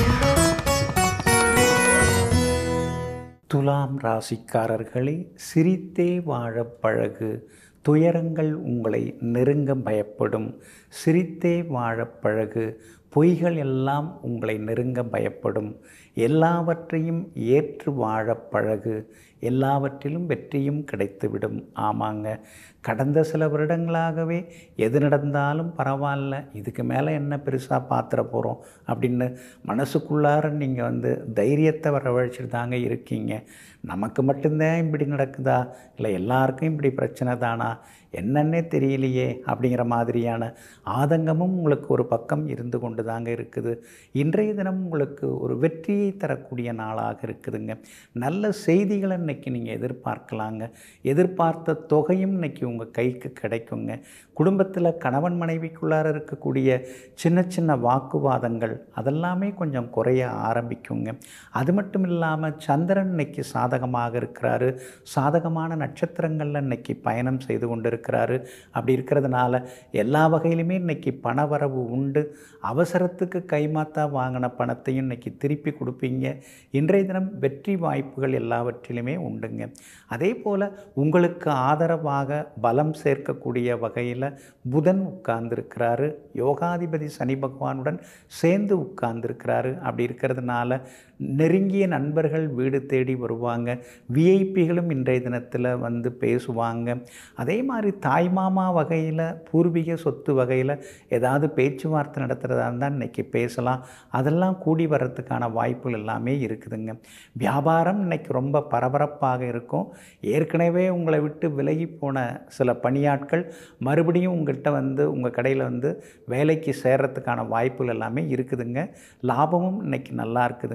துலாம் ராசிக்காரர்களே சிரித்தே வாழப் பழகு துயரங்கள் உங்களை நெருங்க பயப்படும் சிரித்தே வாழப் பழகு பொய்கள் எல்லாம் உங்களை நெருங்க பயப்படும் எல்லாவற்றையும் ஏற்று வாழப் பழகு எல்லாவற்றிலும் வெற்றியும் கிடைத்துவிடும் ஆமாங்க கடந்த சில வருடங்களாகவே எது நடந்தாலும் பரவாயில்ல இதுக்கு மேலே என்ன பெருசாக பாத்திர போகிறோம் அப்படின்னு மனசுக்குள்ளார நீங்கள் வந்து தைரியத்தை வரவழைச்சிட்டு தாங்க இருக்கீங்க நமக்கு மட்டும்தான் இப்படி நடக்குதா இல்லை எல்லாருக்கும் இப்படி பிரச்சனை தானா என்னன்னே தெரியலையே அப்படிங்கிற மாதிரியான ஆதங்கமும் உங்களுக்கு ஒரு பக்கம் இருந்து கொண்டு தாங்க இருக்குது இன்றைய தினம் உங்களுக்கு ஒரு வெற்றியை தரக்கூடிய நாளாக இருக்குதுங்க நல்ல செய்திகளை இன்னைக்கு நீங்கள் எதிர்பார்க்கலாங்க எதிர்பார்த்த தொகையும் இன்னைக்கு உங்கள் கைக்கு கிடைக்குங்க குடும்பத்தில் கணவன் மனைவிக்குள்ளார இருக்கக்கூடிய சின்ன சின்ன வாக்குவாதங்கள் அதெல்லாமே கொஞ்சம் குறைய ஆரம்பிக்குங்க அது மட்டும் இல்லாமல் சந்திரன் இன்னைக்கு சாதகமாக இருக்கிறாரு சாதகமான நட்சத்திரங்களில் இன்னைக்கு பயணம் செய்து கொண்டு இருக்கிறாரு அப்படி இருக்கிறதுனால எல்லா வகையிலுமே இன்னைக்கு பணவரவு உண்டு அவசரத்துக்கு கைமாத்தா வாங்கின பணத்தையும் இன்னைக்கு திருப்பி கொடுப்பீங்க இன்றைய தினம் வெற்றி வாய்ப்புகள் எல்லாவற்றிலுமே உண்டுங்க அதே போல் உங்களுக்கு ஆதரவாக பலம் சேர்க்கக்கூடிய வகையில் புதன் உட்கார்ந்துருக்கிறாரு யோகாதிபதி சனி பகவானுடன் சேர்ந்து உட்கார்ந்துருக்கிறாரு அப்படி இருக்கிறதுனால நெருங்கிய நண்பர்கள் வீடு தேடி வருவாங்க விஐபிகளும் இன்றைய தினத்தில் வந்து பேசுவாங்க அதே மாதிரி தாய்மாமா வகையில் பூர்வீக சொத்து வகையில் ஏதாவது பேச்சுவார்த்தை நடத்துகிறதா இருந்தால் இன்றைக்கி பேசலாம் அதெல்லாம் கூடி வர்றதுக்கான வாய்ப்புகள் எல்லாமே இருக்குதுங்க வியாபாரம் இன்னைக்கு ரொம்ப பரபரப்பாக இருக்கும் ஏற்கனவே உங்களை விட்டு விலகி போன சில பணியாட்கள் மறுபடியும் உங்கள்கிட்ட வந்து உங்கள் கடையில் வந்து வேலைக்கு சேர்றதுக்கான வாய்ப்புகள் எல்லாமே இருக்குதுங்க லாபமும் இன்னைக்கு நல்லா இருக்குதுங்க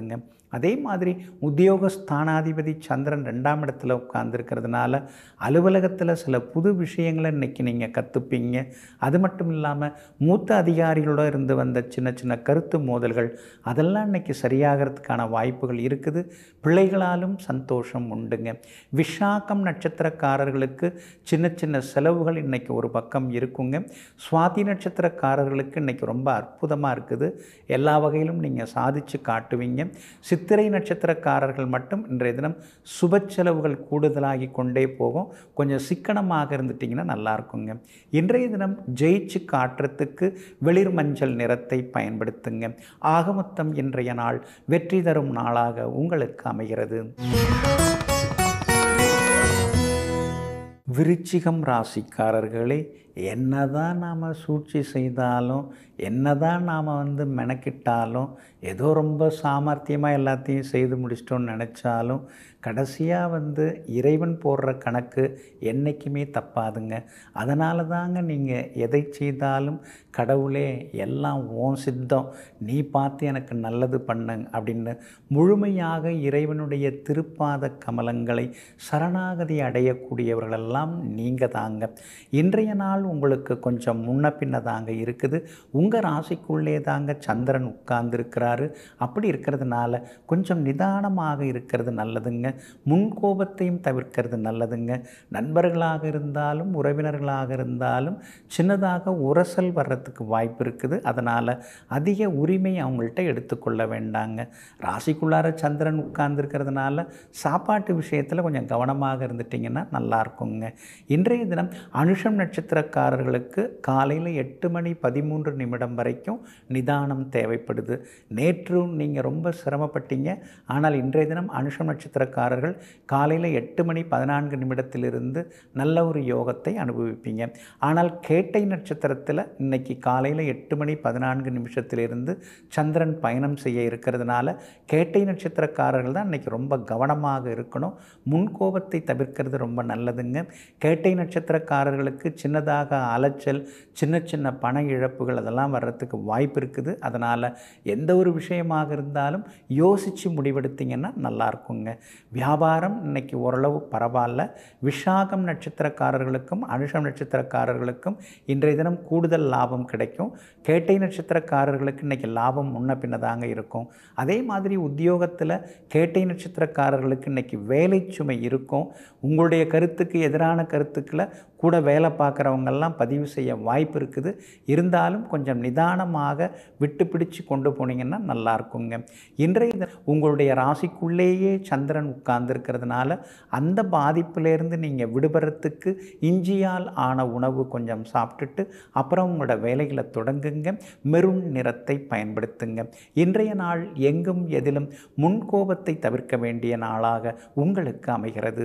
அதே மாதிரி உத்தியோகஸ்தானாதிபதி சந்திரன் ரெண்டாம் இடத்துல உட்கார்ந்துருக்கிறதுனால அலுவலகத்தில் சில புது விஷயங்களை இன்றைக்கி நீங்கள் கற்றுப்பீங்க அது மட்டும் இல்லாமல் மூத்த அதிகாரிகளோட இருந்து வந்த சின்ன சின்ன கருத்து மோதல்கள் அதெல்லாம் இன்றைக்கி சரியாகிறதுக்கான வாய்ப்புகள் இருக்குது பிள்ளைகளாலும் சந்தோஷம் உண்டுங்க விஷாகம் நட்சத்திரக்காரர்களுக்கு சின்ன சின்ன செலவுகள் இன்றைக்கி ஒரு பக்கம் இருக்குங்க சுவாதி நட்சத்திரக்காரர்களுக்கு இன்றைக்கி ரொம்ப அற்புதமாக இருக்குது எல்லா வகையிலும் நீங்கள் சாதித்து காட்டுவீங்க சித்திரை நட்சத்திரக்காரர்கள் மட்டும் இன்றைய தினம் சுப செலவுகள் கூடுதலாகி கொண்டே போகும் கொஞ்சம் சிக்கனமாக இருந்துட்டிங்கன்னா நல்லா இருக்குங்க இன்றைய தினம் ஜெயிச்சு காட்டுறதுக்கு வெளிர் மஞ்சள் நிறத்தை பயன்படுத்துங்க ஆக மொத்தம் இன்றைய நாள் வெற்றி தரும் நாளாக உங்களுக்கு அமைகிறது விருச்சிகம் ராசிக்காரர்களே என்னதான் நாம் சூழ்ச்சி செய்தாலும் என்னதான் நாம் வந்து மெனக்கிட்டாலும் ஏதோ ரொம்ப சாமர்த்தியமாக எல்லாத்தையும் செய்து முடிச்சிட்டோன்னு நினச்சாலும் கடைசியாக வந்து இறைவன் போடுற கணக்கு என்றைக்குமே தப்பாதுங்க அதனால தாங்க நீங்கள் எதை செய்தாலும் கடவுளே எல்லாம் ஓன் சித்தம் நீ பார்த்து எனக்கு நல்லது பண்ணுங்க அப்படின்னு முழுமையாக இறைவனுடைய திருப்பாத கமலங்களை சரணாகதி அடையக்கூடியவர்களெல்லாம் நீங்கள் தாங்க இன்றைய நாள் உங்களுக்கு கொஞ்சம் முன்ன பின்ன தாங்க இருக்குது உங்கள் ராசிக்குள்ளே தாங்க சந்திரன் உட்கார்ந்துருக்கிறாரு அப்படி இருக்கிறதுனால கொஞ்சம் நிதானமாக இருக்கிறது நல்லதுங்க முன்கோபத்தையும் தவிர்க்கிறது நல்லதுங்க நண்பர்களாக இருந்தாலும் உறவினர்களாக இருந்தாலும் சின்னதாக உரசல் வர்றதுக்கு வாய்ப்பு இருக்குது அதனால் அதிக உரிமை அவங்கள்ட்ட எடுத்துக்கொள்ள வேண்டாங்க ராசிக்குள்ளார சந்திரன் உட்கார்ந்துருக்கிறதுனால சாப்பாட்டு விஷயத்தில் கொஞ்சம் கவனமாக இருந்துட்டிங்கன்னா நல்லா இருக்குங்க இன்றைய தினம் அனுஷம் நட்சத்திரக்காரர்களுக்கு காலையில் எட்டு மணி பதிமூன்று நிமிடம் வரைக்கும் நிதானம் தேவைப்படுது நேற்றும் நீங்கள் ரொம்ப சிரமப்பட்டீங்க ஆனால் இன்றைய தினம் அனுஷம் நட்சத்திரக்காரர்கள் காலையில் எட்டு மணி பதினான்கு நிமிடத்திலிருந்து நல்ல ஒரு யோகத்தை அனுபவிப்பீங்க ஆனால் கேட்டை நட்சத்திரத்தில் இன்னைக்கு காலையில் எட்டு மணி பதினான்கு நிமிஷத்திலிருந்து சந்திரன் பயணம் செய்ய இருக்கிறதுனால கேட்டை நட்சத்திரக்காரர்கள் தான் இன்னைக்கு ரொம்ப கவனமாக இருக்கணும் முன்கோபத்தை தவிர்க்கிறது ரொம்ப நல்லதுங்க கேட்டை நட்சத்திரக்காரர்களுக்கு சின்னதாக அலைச்சல் சின்ன சின்ன பண இழப்புகள் அதெல்லாம் வர்றதுக்கு வாய்ப்பு இருக்குது அதனால் எந்த ஒரு விஷயமாக இருந்தாலும் யோசித்து முடிவெடுத்தீங்கன்னா நல்லா இருக்குங்க வியாபாரம் இன்னைக்கு ஓரளவு பரவாயில்ல விஷாகம் நட்சத்திரக்காரர்களுக்கும் அனுஷம் நட்சத்திரக்காரர்களுக்கும் இன்றைய தினம் கூடுதல் லாபம் கிடைக்கும் கேட்டை நட்சத்திரக்காரர்களுக்கு இன்னைக்கு லாபம் முன்ன பின்னதாங்க இருக்கும் அதே மாதிரி உத்தியோகத்தில் கேட்டை நட்சத்திரக்காரர்களுக்கு இன்னைக்கு வேலை சுமை இருக்கும் உங்களுடைய கருத்துக்கு எதிரான கருத்துக்களை கூட வேலை பார்க்குறவங்கெல்லாம் பதிவு செய்ய வாய்ப்பு இருக்குது இருந்தாலும் கொஞ்சம் நிதானமாக விட்டு பிடிச்சு கொண்டு போனீங்கன்னா நல்லா இருக்குங்க இன்றைய தினம் உங்களுடைய ராசிக்குள்ளேயே சந்திரன் உட்கார்ந்துருக்கிறதுனால அந்த பாதிப்பிலேருந்து நீங்கள் விடுபடுறதுக்கு இஞ்சியால் ஆன உணவு கொஞ்சம் சாப்பிட்டுட்டு அப்புறம் உங்களோட வேலைகளை தொடங்குங்க மெருண் நிறத்தை பயன்படுத்துங்க இன்றைய நாள் எங்கும் எதிலும் முன்கோபத்தை தவிர்க்க வேண்டிய நாளாக உங்களுக்கு அமைகிறது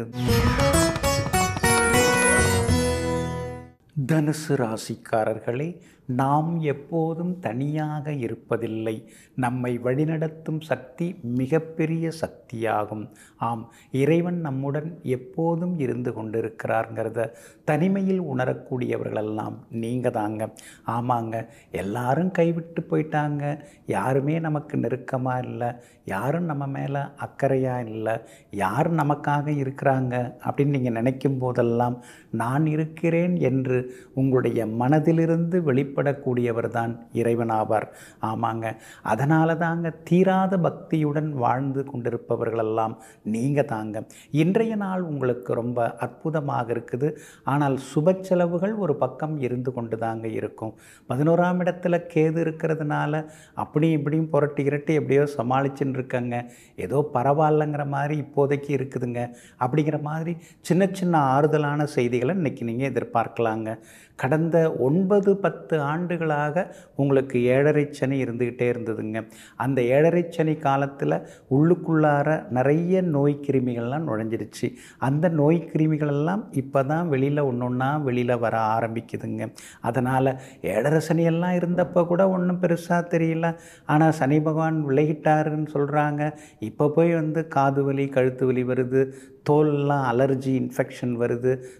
தனுசு ராசிக்காரர்களே நாம் எப்போதும் தனியாக இருப்பதில்லை நம்மை வழிநடத்தும் சக்தி மிகப்பெரிய சக்தியாகும் ஆம் இறைவன் நம்முடன் எப்போதும் இருந்து கொண்டிருக்கிறாருங்கிறத தனிமையில் உணரக்கூடியவர்களெல்லாம் நீங்கள் தாங்க ஆமாங்க எல்லாரும் கைவிட்டு போயிட்டாங்க யாருமே நமக்கு நெருக்கமாக இல்லை யாரும் நம்ம மேலே அக்கறையாக இல்லை யார் நமக்காக இருக்கிறாங்க அப்படின்னு நீங்கள் நினைக்கும் போதெல்லாம் நான் இருக்கிறேன் என்று உங்களுடைய மனதிலிருந்து வெளிப்படக்கூடியவர் தான் இறைவனாவார் ஆமாங்க அதனால தாங்க தீராத பக்தியுடன் வாழ்ந்து கொண்டிருப்பவர்களெல்லாம் நீங்கள் தாங்க இன்றைய நாள் உங்களுக்கு ரொம்ப அற்புதமாக இருக்குது ஆனால் சுப செலவுகள் ஒரு பக்கம் இருந்து கொண்டு தாங்க இருக்கும் பதினோராம் இடத்துல கேது இருக்கிறதுனால அப்படி இப்படியும் புரட்டி இரட்டி எப்படியோ சமாளிச்சுன்னு இருக்கங்க ஏதோ பரவாயில்லைங்கிற மாதிரி இப்போதைக்கு இருக்குதுங்க அப்படிங்கிற மாதிரி சின்ன சின்ன ஆறுதலான செய்திகளை இன்றைக்கி நீங்கள் எதிர்பார்க்கலாங்க கடந்த ஒன்பது பத்து ஆண்டுகளாக உங்களுக்கு ஏழரை சனி இருந்துக்கிட்டே இருந்ததுங்க அந்த ஏழரை சனி காலத்தில் உள்ளுக்குள்ளார நிறைய நோய் கிருமிகள்லாம் நுழைஞ்சிருச்சு அந்த நோய் கிருமிகளெல்லாம் இப்போ தான் வெளியில் ஒன்று ஒன்றா வெளியில் வர ஆரம்பிக்குதுங்க அதனால் ஏழரை சனியெல்லாம் இருந்தப்போ கூட ஒன்றும் பெருசாக தெரியல ஆனால் சனி பகவான் விலகிட்டாருன்னு சொல்கிறாங்க இப்போ போய் வந்து காது வலி கழுத்து வலி வருது தோல்லாம் அலர்ஜி இன்ஃபெக்ஷன் வருது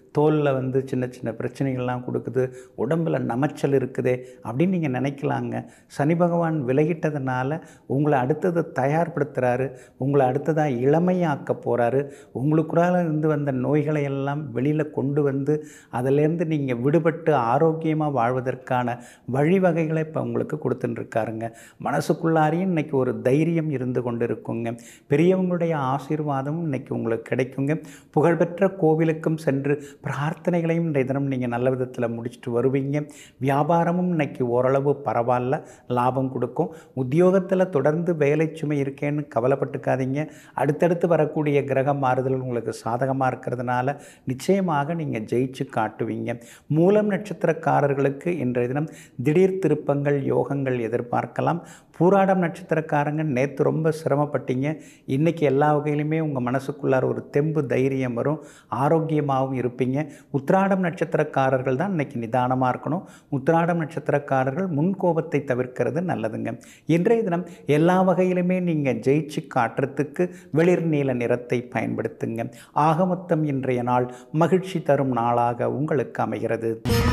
தோலில் வந்து சின்ன சின்ன பிரச்சனைகள்லாம் கொடுக்குது உடம்பில் நமைச்சல் இருக்குதே அப்படின்னு நீங்கள் நினைக்கலாங்க சனி பகவான் விலகிட்டதுனால உங்களை அடுத்தது தயார்படுத்துகிறாரு உங்களை அடுத்ததாக இளமையாக்க போகிறாரு உங்களுக்குள்ளால இருந்து வந்த நோய்களை எல்லாம் வெளியில் கொண்டு வந்து அதிலேருந்து நீங்கள் விடுபட்டு ஆரோக்கியமாக வாழ்வதற்கான வழிவகைகளை இப்போ உங்களுக்கு கொடுத்துட்டுருக்காருங்க மனசுக்குள்ளாரையும் இன்னைக்கு ஒரு தைரியம் இருந்து கொண்டு இருக்குங்க பெரியவங்களுடைய ஆசீர்வாதமும் இன்னைக்கு உங்களுக்கு கிடைக்குங்க புகழ்பெற்ற கோவிலுக்கும் சென்று பிரார்த்தனைகளையும் இன்றைய தினம் நீங்கள் நல்ல விதத்தில் முடிச்சுட்டு வருவீங்க வியாபாரமும் இன்னைக்கு ஓரளவு பரவாயில்ல லாபம் கொடுக்கும் உத்தியோகத்தில் தொடர்ந்து வேலை சுமை இருக்கேன்னு கவலைப்பட்டுக்காதீங்க அடுத்தடுத்து வரக்கூடிய கிரக மாறுதல் உங்களுக்கு சாதகமாக இருக்கிறதுனால நிச்சயமாக நீங்கள் ஜெயிச்சு காட்டுவீங்க மூலம் நட்சத்திரக்காரர்களுக்கு இன்றைய தினம் திடீர் திருப்பங்கள் யோகங்கள் எதிர்பார்க்கலாம் பூராடம் நட்சத்திரக்காரங்க நேற்று ரொம்ப சிரமப்பட்டீங்க இன்றைக்கி எல்லா வகையிலுமே உங்கள் மனசுக்குள்ளார ஒரு தெம்பு தைரியம் வரும் ஆரோக்கியமாகவும் இருப்பீங்க உத்திராடம் நட்சத்திரக்காரர்கள் தான் இன்றைக்கி நிதானமாக இருக்கணும் உத்திராடம் நட்சத்திரக்காரர்கள் முன்கோபத்தை தவிர்க்கிறது நல்லதுங்க இன்றைய தினம் எல்லா வகையிலுமே நீங்கள் ஜெயிச்சு காட்டுறதுக்கு வெளிர் நீல நிறத்தை பயன்படுத்துங்க ஆக மொத்தம் இன்றைய நாள் மகிழ்ச்சி தரும் நாளாக உங்களுக்கு அமைகிறது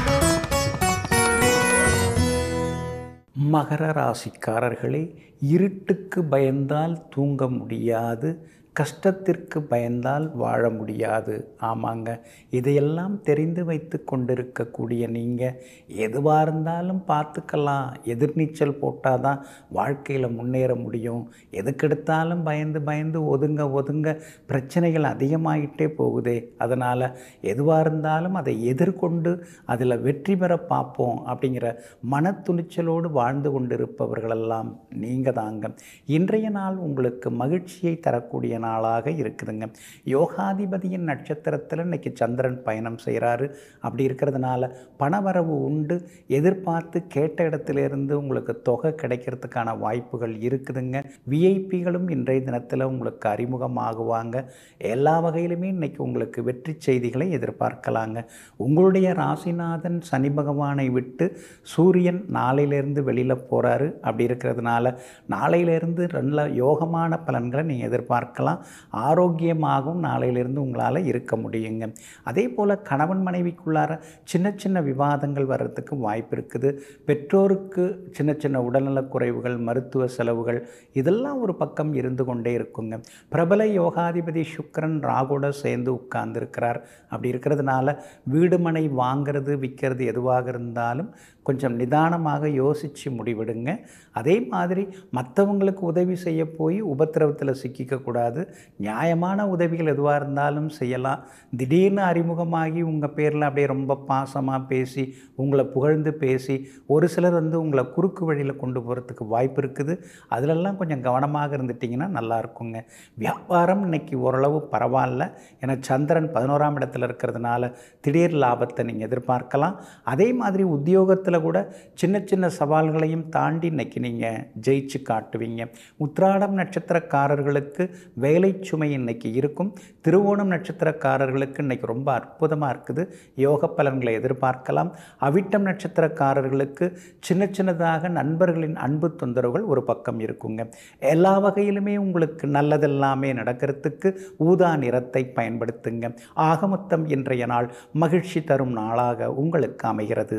மகர ராசிக்காரர்களே இருட்டுக்கு பயந்தால் தூங்க முடியாது கஷ்டத்திற்கு பயந்தால் வாழ முடியாது ஆமாங்க இதையெல்லாம் தெரிந்து வைத்து கொண்டிருக்கக்கூடிய நீங்கள் எதுவாக இருந்தாலும் பார்த்துக்கலாம் எதிர்நீச்சல் போட்டால் தான் வாழ்க்கையில் முன்னேற முடியும் எதுக்கெடுத்தாலும் பயந்து பயந்து ஒதுங்க ஒதுங்க பிரச்சனைகள் அதிகமாகிட்டே போகுதே அதனால் எதுவாக இருந்தாலும் அதை எதிர்கொண்டு அதில் வெற்றி பெற பார்ப்போம் அப்படிங்கிற மன துணிச்சலோடு வாழ்ந்து கொண்டிருப்பவர்களெல்லாம் நீங்கள் தாங்க இன்றைய நாள் உங்களுக்கு மகிழ்ச்சியை தரக்கூடிய நாளாக இருக்குதுங்க யோகாதிபதியின் நட்சத்திரத்தில் இன்னைக்கு சந்திரன் பயணம் செய்கிறாரு அப்படி இருக்கிறதுனால பணவரவு உண்டு எதிர்பார்த்து கேட்ட இடத்திலிருந்து உங்களுக்கு தொகை கிடைக்கிறதுக்கான வாய்ப்புகள் இருக்குதுங்க விஐபிகளும் இன்றைய தினத்தில் உங்களுக்கு அறிமுகமாகுவாங்க எல்லா வகையிலுமே இன்னைக்கு உங்களுக்கு வெற்றி செய்திகளை எதிர்பார்க்கலாங்க உங்களுடைய ராசிநாதன் சனி பகவானை விட்டு சூரியன் நாளையிலேருந்து வெளியில் போகிறாரு அப்படி இருக்கிறதுனால நாளையிலேருந்து நல்ல யோகமான பலன்களை நீங்கள் எதிர்பார்க்கலாம் ஆரோக்கியமாகவும் நாளையிலிருந்து உங்களால் இருக்க முடியுங்க அதே போல் கணவன் மனைவிக்குள்ளார சின்ன சின்ன விவாதங்கள் வர்றதுக்கு வாய்ப்பு இருக்குது பெற்றோருக்கு சின்ன சின்ன உடல்நலக் குறைவுகள் மருத்துவ செலவுகள் இதெல்லாம் ஒரு பக்கம் இருந்து கொண்டே இருக்குங்க பிரபல யோகாதிபதி சுக்கிரன் ராகுட சேர்ந்து உட்கார்ந்துருக்கிறார் அப்படி இருக்கிறதுனால வீடு மனை வாங்கிறது விற்கிறது எதுவாக இருந்தாலும் கொஞ்சம் நிதானமாக யோசித்து முடிவெடுங்க அதே மாதிரி மற்றவங்களுக்கு உதவி செய்ய போய் உபத்திரவத்தில் சிக்கிக்கக்கூடாது நியாயமான உதவிகள் எதுவாக இருந்தாலும் செய்யலாம் திடீர்னு அறிமுகமாகி உங்கள் பேரில் அப்படியே ரொம்ப பாசமாக பேசி உங்களை புகழ்ந்து பேசி ஒரு சிலர் வந்து உங்களை குறுக்கு வழியில் கொண்டு போகிறதுக்கு வாய்ப்பு இருக்குது அதிலெல்லாம் கொஞ்சம் கவனமாக இருந்துட்டிங்கன்னா நல்லா இருக்குங்க வியாபாரம் இன்னைக்கு ஓரளவு பரவாயில்ல ஏன்னா சந்திரன் பதினோராம் இடத்துல இருக்கிறதுனால திடீர் லாபத்தை நீங்கள் எதிர்பார்க்கலாம் அதே மாதிரி உத்தியோகத்தில் கூட சின்ன சின்ன சவால்களையும் தாண்டி இன்னைக்கு நீங்கள் ஜெயிச்சு காட்டுவீங்க உத்ராடம் நட்சத்திரக்காரர்களுக்கு வேலை சுமை இன்னைக்கு இருக்கும் திருவோணம் நட்சத்திரக்காரர்களுக்கு இன்னைக்கு ரொம்ப அற்புதமாக இருக்குது யோக பலன்களை எதிர்பார்க்கலாம் அவிட்டம் நட்சத்திரக்காரர்களுக்கு சின்ன சின்னதாக நண்பர்களின் அன்பு தொந்தரவுகள் ஒரு பக்கம் இருக்குங்க எல்லா வகையிலுமே உங்களுக்கு நல்லதெல்லாமே நடக்கிறதுக்கு ஊதா நிறத்தை பயன்படுத்துங்க ஆக மொத்தம் இன்றைய நாள் மகிழ்ச்சி தரும் நாளாக உங்களுக்கு அமைகிறது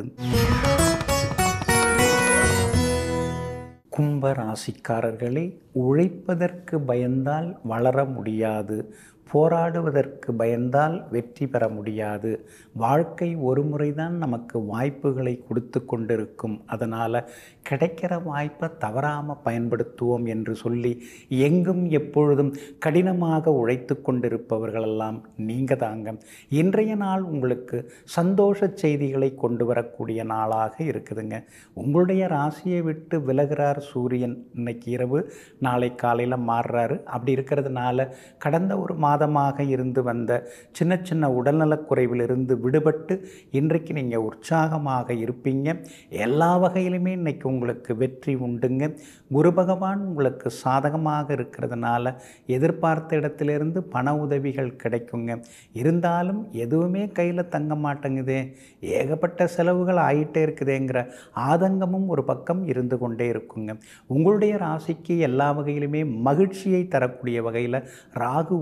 கும்ப ராசிக்காரர்களே உழைப்பதற்கு பயந்தால் வளர முடியாது போராடுவதற்கு பயந்தால் வெற்றி பெற முடியாது வாழ்க்கை ஒரு முறைதான் நமக்கு வாய்ப்புகளை கொடுத்து கொண்டிருக்கும் அதனால் கிடைக்கிற வாய்ப்பை தவறாமல் பயன்படுத்துவோம் என்று சொல்லி எங்கும் எப்பொழுதும் கடினமாக உழைத்து கொண்டிருப்பவர்களெல்லாம் நீங்கள் தாங்க இன்றைய நாள் உங்களுக்கு சந்தோஷ செய்திகளை கொண்டு வரக்கூடிய நாளாக இருக்குதுங்க உங்களுடைய ராசியை விட்டு விலகிறார் சூரியன் இன்னைக்கு இரவு நாளை காலையில் மாறுறாரு அப்படி இருக்கிறதுனால கடந்த ஒரு மாதமாக இருந்து வந்த சின்ன சின்ன உடல்நலக் குறைவிலிருந்து விடுபட்டு இன்றைக்கு நீங்கள் உற்சாகமாக இருப்பீங்க எல்லா வகையிலுமே இன்னைக்கு உங்களுக்கு வெற்றி உண்டுங்க குரு பகவான் உங்களுக்கு சாதகமாக இருக்கிறதுனால எதிர்பார்த்த இடத்திலிருந்து பண உதவிகள் கிடைக்குங்க இருந்தாலும் எதுவுமே கையில் தங்க மாட்டேங்குதே ஏகப்பட்ட செலவுகள் ஆகிட்டே இருக்குதேங்கிற ஆதங்கமும் ஒரு பக்கம் இருந்து கொண்டே இருக்குங்க உங்களுடைய ராசிக்கு எல்லா வகையிலுமே மகிழ்ச்சியை தரக்கூடிய வகையில் ராகு உட்கார்ந்து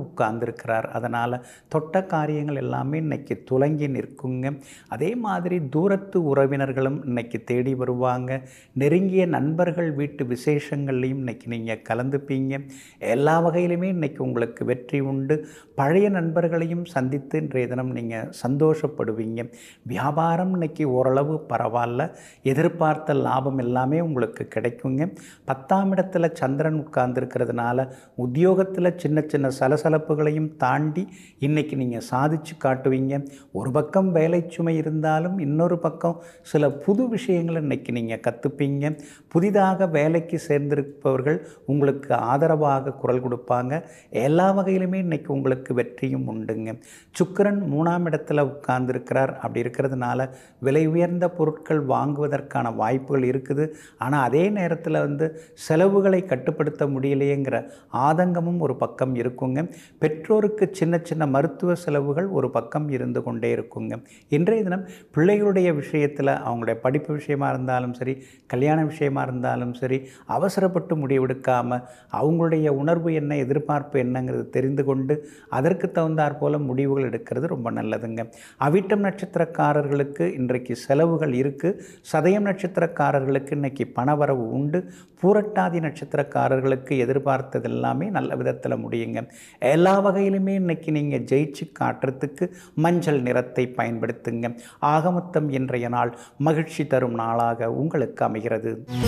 உட்கார்ந்துருக்கிறார் அதனால் தொட்ட காரியங்கள் எல்லாமே இன்னைக்கு துலங்கி நிற்குங்க அதே மாதிரி தூரத்து உறவினர்களும் இன்னைக்கு தேடி வருவாங்க நெருங்கிய நண்பர்கள் வீட்டு விசேஷங்கள்லையும் இன்னைக்கு நீங்கள் கலந்துப்பீங்க எல்லா வகையிலுமே இன்னைக்கு உங்களுக்கு வெற்றி உண்டு பழைய நண்பர்களையும் சந்தித்து இன்றைய தினம் நீங்கள் சந்தோஷப்படுவீங்க வியாபாரம் இன்னைக்கு ஓரளவு பரவாயில்ல எதிர்பார்த்த லாபம் எல்லாமே உங்களுக்கு கிடைக்குங்க பத்தாம் இடத்துல சந்திரன் உட்கார்ந்துருக்கிறதுனால உத்தியோகத்தில் சின்ன சின்ன சலசலப்புகளையும் தாண்டி இன்னைக்கு நீங்கள் சாதிச்சு காட்டுவீங்க ஒரு பக்கம் வேலை சுமை இருந்தாலும் இன்னொரு பக்கம் சில புது விஷயங்களை இன்னைக்கு நீங்கள் கற்றுப்பீங்க புதிதாக வேலைக்கு சேர்ந்திருப்பவர்கள் உங்களுக்கு ஆதரவாக குரல் கொடுப்பாங்க எல்லா வகையிலுமே இன்னைக்கு உங்களுக்கு வெற்றியும் உண்டுங்க சுக்கிரன் மூணாம் இடத்துல உட்கார்ந்துருக்கிறார் அப்படி இருக்கிறதுனால விலை உயர்ந்த பொருட்கள் வாங்குவதற்கான வாய்ப்புகள் இருக்குது ஆனால் அதே நேரத்தில் வந்து செலவுகளை கட்டுப்படுத்த முடியலையேங்கிற ஆதங்கமும் ஒரு பக்கம் இருக்குங்க பெற்றோருக்கு சின்ன சின்ன மருத்துவ செலவுகள் ஒரு பக்கம் இருந்து கொண்டே இருக்குங்க இன்றைய தினம் பிள்ளைகளுடைய விஷயத்தில் அவங்களுடைய படிப்பு விஷயமா இருந்தாலும் சரி கல்யாண விஷயமா இருந்தாலும் சரி அவசரப்பட்டு முடிவெடுக்காமல் அவங்களுடைய உணர்வு என்ன எதிர்பார்ப்பு என்னங்கிறது தெரிந்து கொண்டு அதற்கு தகுந்தாற் போல முடிவுகள் எடுக்கிறது ரொம்ப நல்லதுங்க அவிட்டம் நட்சத்திரக்காரர்களுக்கு இன்றைக்கு செலவுகள் இருக்குது சதயம் நட்சத்திரக்காரர்களுக்கு இன்னைக்கு பணவரவு உண்டு பூரட்டாதி நட்சத்திரக்காரர்களுக்கு எதிர்பார்த்தது எல்லாமே நல்ல விதத்தில் முடியுங்க எல்லா வகையிலுமே இன்னைக்கு நீங்கள் ஜெயிச்சு காட்டுறதுக்கு மஞ்சள் நிறத்தை பயன்படுத்துங்க ஆகமொத்தம் இன்றைய நாள் மகிழ்ச்சி தரும் நாளாக உங்களுக்கு அமைகிறது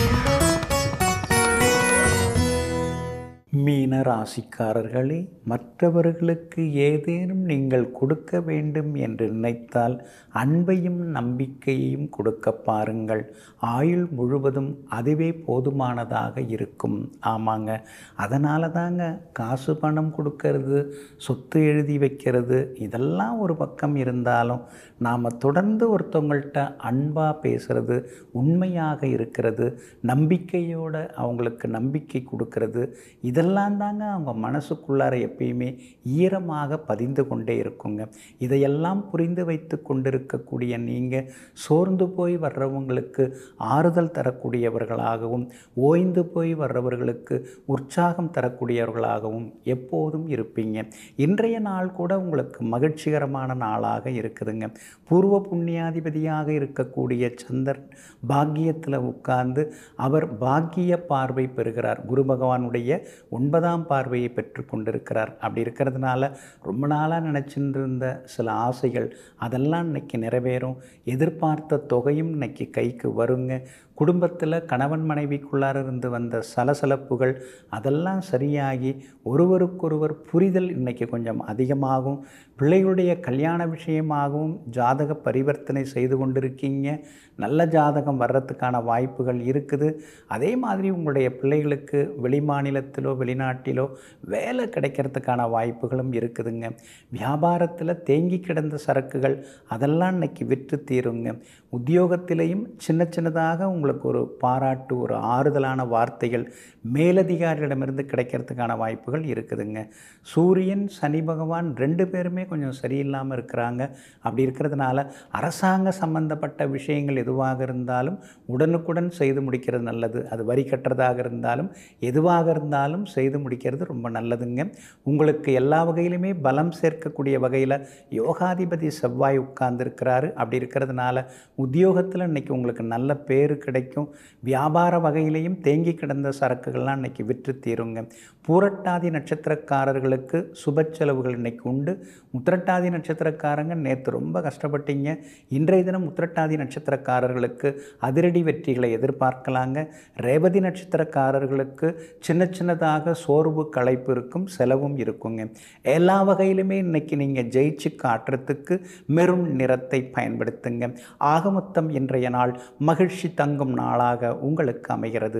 மீன ராசிக்காரர்களே மற்றவர்களுக்கு ஏதேனும் நீங்கள் கொடுக்க வேண்டும் என்று நினைத்தால் அன்பையும் நம்பிக்கையையும் கொடுக்க பாருங்கள் ஆயுள் முழுவதும் அதுவே போதுமானதாக இருக்கும் ஆமாங்க அதனால தாங்க காசு பணம் கொடுக்கறது சொத்து எழுதி வைக்கிறது இதெல்லாம் ஒரு பக்கம் இருந்தாலும் நாம் தொடர்ந்து ஒருத்தவங்கள்ட்ட அன்பாக பேசுகிறது உண்மையாக இருக்கிறது நம்பிக்கையோடு அவங்களுக்கு நம்பிக்கை கொடுக்கறது இதெல்லாம் தாங்க அவங்க மனசுக்குள்ளார எப்பயுமே ஈரமாக பதிந்து கொண்டே இருக்குங்க இதையெல்லாம் புரிந்து வைத்து கொண்டிருக்கக்கூடிய நீங்கள் சோர்ந்து போய் வர்றவங்களுக்கு ஆறுதல் தரக்கூடியவர்களாகவும் ஓய்ந்து போய் வர்றவர்களுக்கு உற்சாகம் தரக்கூடியவர்களாகவும் எப்போதும் இருப்பீங்க இன்றைய நாள் கூட உங்களுக்கு மகிழ்ச்சிகரமான நாளாக இருக்குதுங்க பூர்வ புண்ணியாதிபதியாக இருக்கக்கூடிய சந்திரன் பாக்கியத்தில் உட்கார்ந்து அவர் பாக்கிய பார்வை பெறுகிறார் குரு பகவானுடைய ஒன்பதாம் பார்வையை பெற்று கொண்டிருக்கிறார் அப்படி இருக்கிறதுனால ரொம்ப நாளாக நினச்சிட்டு இருந்த சில ஆசைகள் அதெல்லாம் இன்னைக்கு நிறைவேறும் எதிர்பார்த்த தொகையும் இன்னைக்கு கைக்கு வருங்க குடும்பத்தில் கணவன் மனைவிக்குள்ளார இருந்து வந்த சலசலப்புகள் அதெல்லாம் சரியாகி ஒருவருக்கொருவர் புரிதல் இன்னைக்கு கொஞ்சம் அதிகமாகும் பிள்ளைகளுடைய கல்யாண விஷயமாகவும் ஜாதக பரிவர்த்தனை செய்து கொண்டிருக்கீங்க நல்ல ஜாதகம் வர்றதுக்கான வாய்ப்புகள் இருக்குது அதே மாதிரி உங்களுடைய பிள்ளைகளுக்கு வெளிமாநிலத்திலோ வெளிநாட்டிலோ வேலை கிடைக்கிறதுக்கான வாய்ப்புகளும் இருக்குதுங்க வியாபாரத்தில் தேங்கி கிடந்த சரக்குகள் அதெல்லாம் இன்னைக்கு விற்று தீருங்க உத்தியோகத்திலையும் சின்ன சின்னதாக உங்களுக்கு ஒரு பாராட்டு ஒரு ஆறுதலான வார்த்தைகள் மேலதிகாரியிடமிருந்து கிடைக்கிறதுக்கான வாய்ப்புகள் இருக்குதுங்க சூரியன் சனி பகவான் ரெண்டு பேருமே கொஞ்சம் சரியில்லாமல் இருக்கிறாங்க அப்படி இருக்கிறதுனால அரசாங்க சம்பந்தப்பட்ட விஷயங்கள் எதுவாக இருந்தாலும் உடனுக்குடன் செய்து முடிக்கிறது நல்லது அது வரி கட்டுறதாக இருந்தாலும் எதுவாக இருந்தாலும் செய்து முடிக்கிறது ரொம்ப நல்லதுங்க உங்களுக்கு எல்லா வகையிலுமே பலம் சேர்க்கக்கூடிய வகையில் யோகாதிபதி செவ்வாய் உட்கார்ந்துருக்கிறாரு அப்படி இருக்கிறதுனால உத்தியோகத்தில் இன்னைக்கு உங்களுக்கு நல்ல பேர் கிடைக்கும் வியாபார வகையிலையும் தேங்கி கிடந்த சரக்குகள்லாம் இன்னைக்கு விற்று தீருங்க பூரட்டாதி நட்சத்திரக்காரர்களுக்கு சுப செலவுகள் இன்னைக்கு உண்டு உத்திரட்டாதி நட்சத்திரக்காரங்க நேற்று ரொம்ப கஷ்டப்பட்டீங்க இன்றைய தினம் உத்திரட்டாதி நட்சத்திரக்காரர்களுக்கு அதிரடி வெற்றிகளை எதிர்பார்க்கலாங்க ரேவதி நட்சத்திரக்காரர்களுக்கு சின்ன சின்னதாக சோர்வு களைப்பு இருக்கும் செலவும் இருக்குங்க எல்லா வகையிலுமே இன்னைக்கு நீங்கள் ஜெயிச்சு காட்டுறதுக்கு மெரும் நிறத்தை பயன்படுத்துங்க ஆகமொத்தம் இன்றைய நாள் மகிழ்ச்சி தங்கும் நாளாக உங்களுக்கு அமைகிறது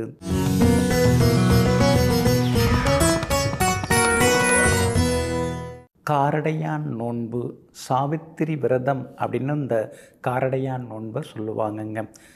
காரடையான் நோன்பு சாவித்திரி விரதம் அப்படின்னு இந்த காரடையான் நோன்பை சொல்லுவாங்கங்க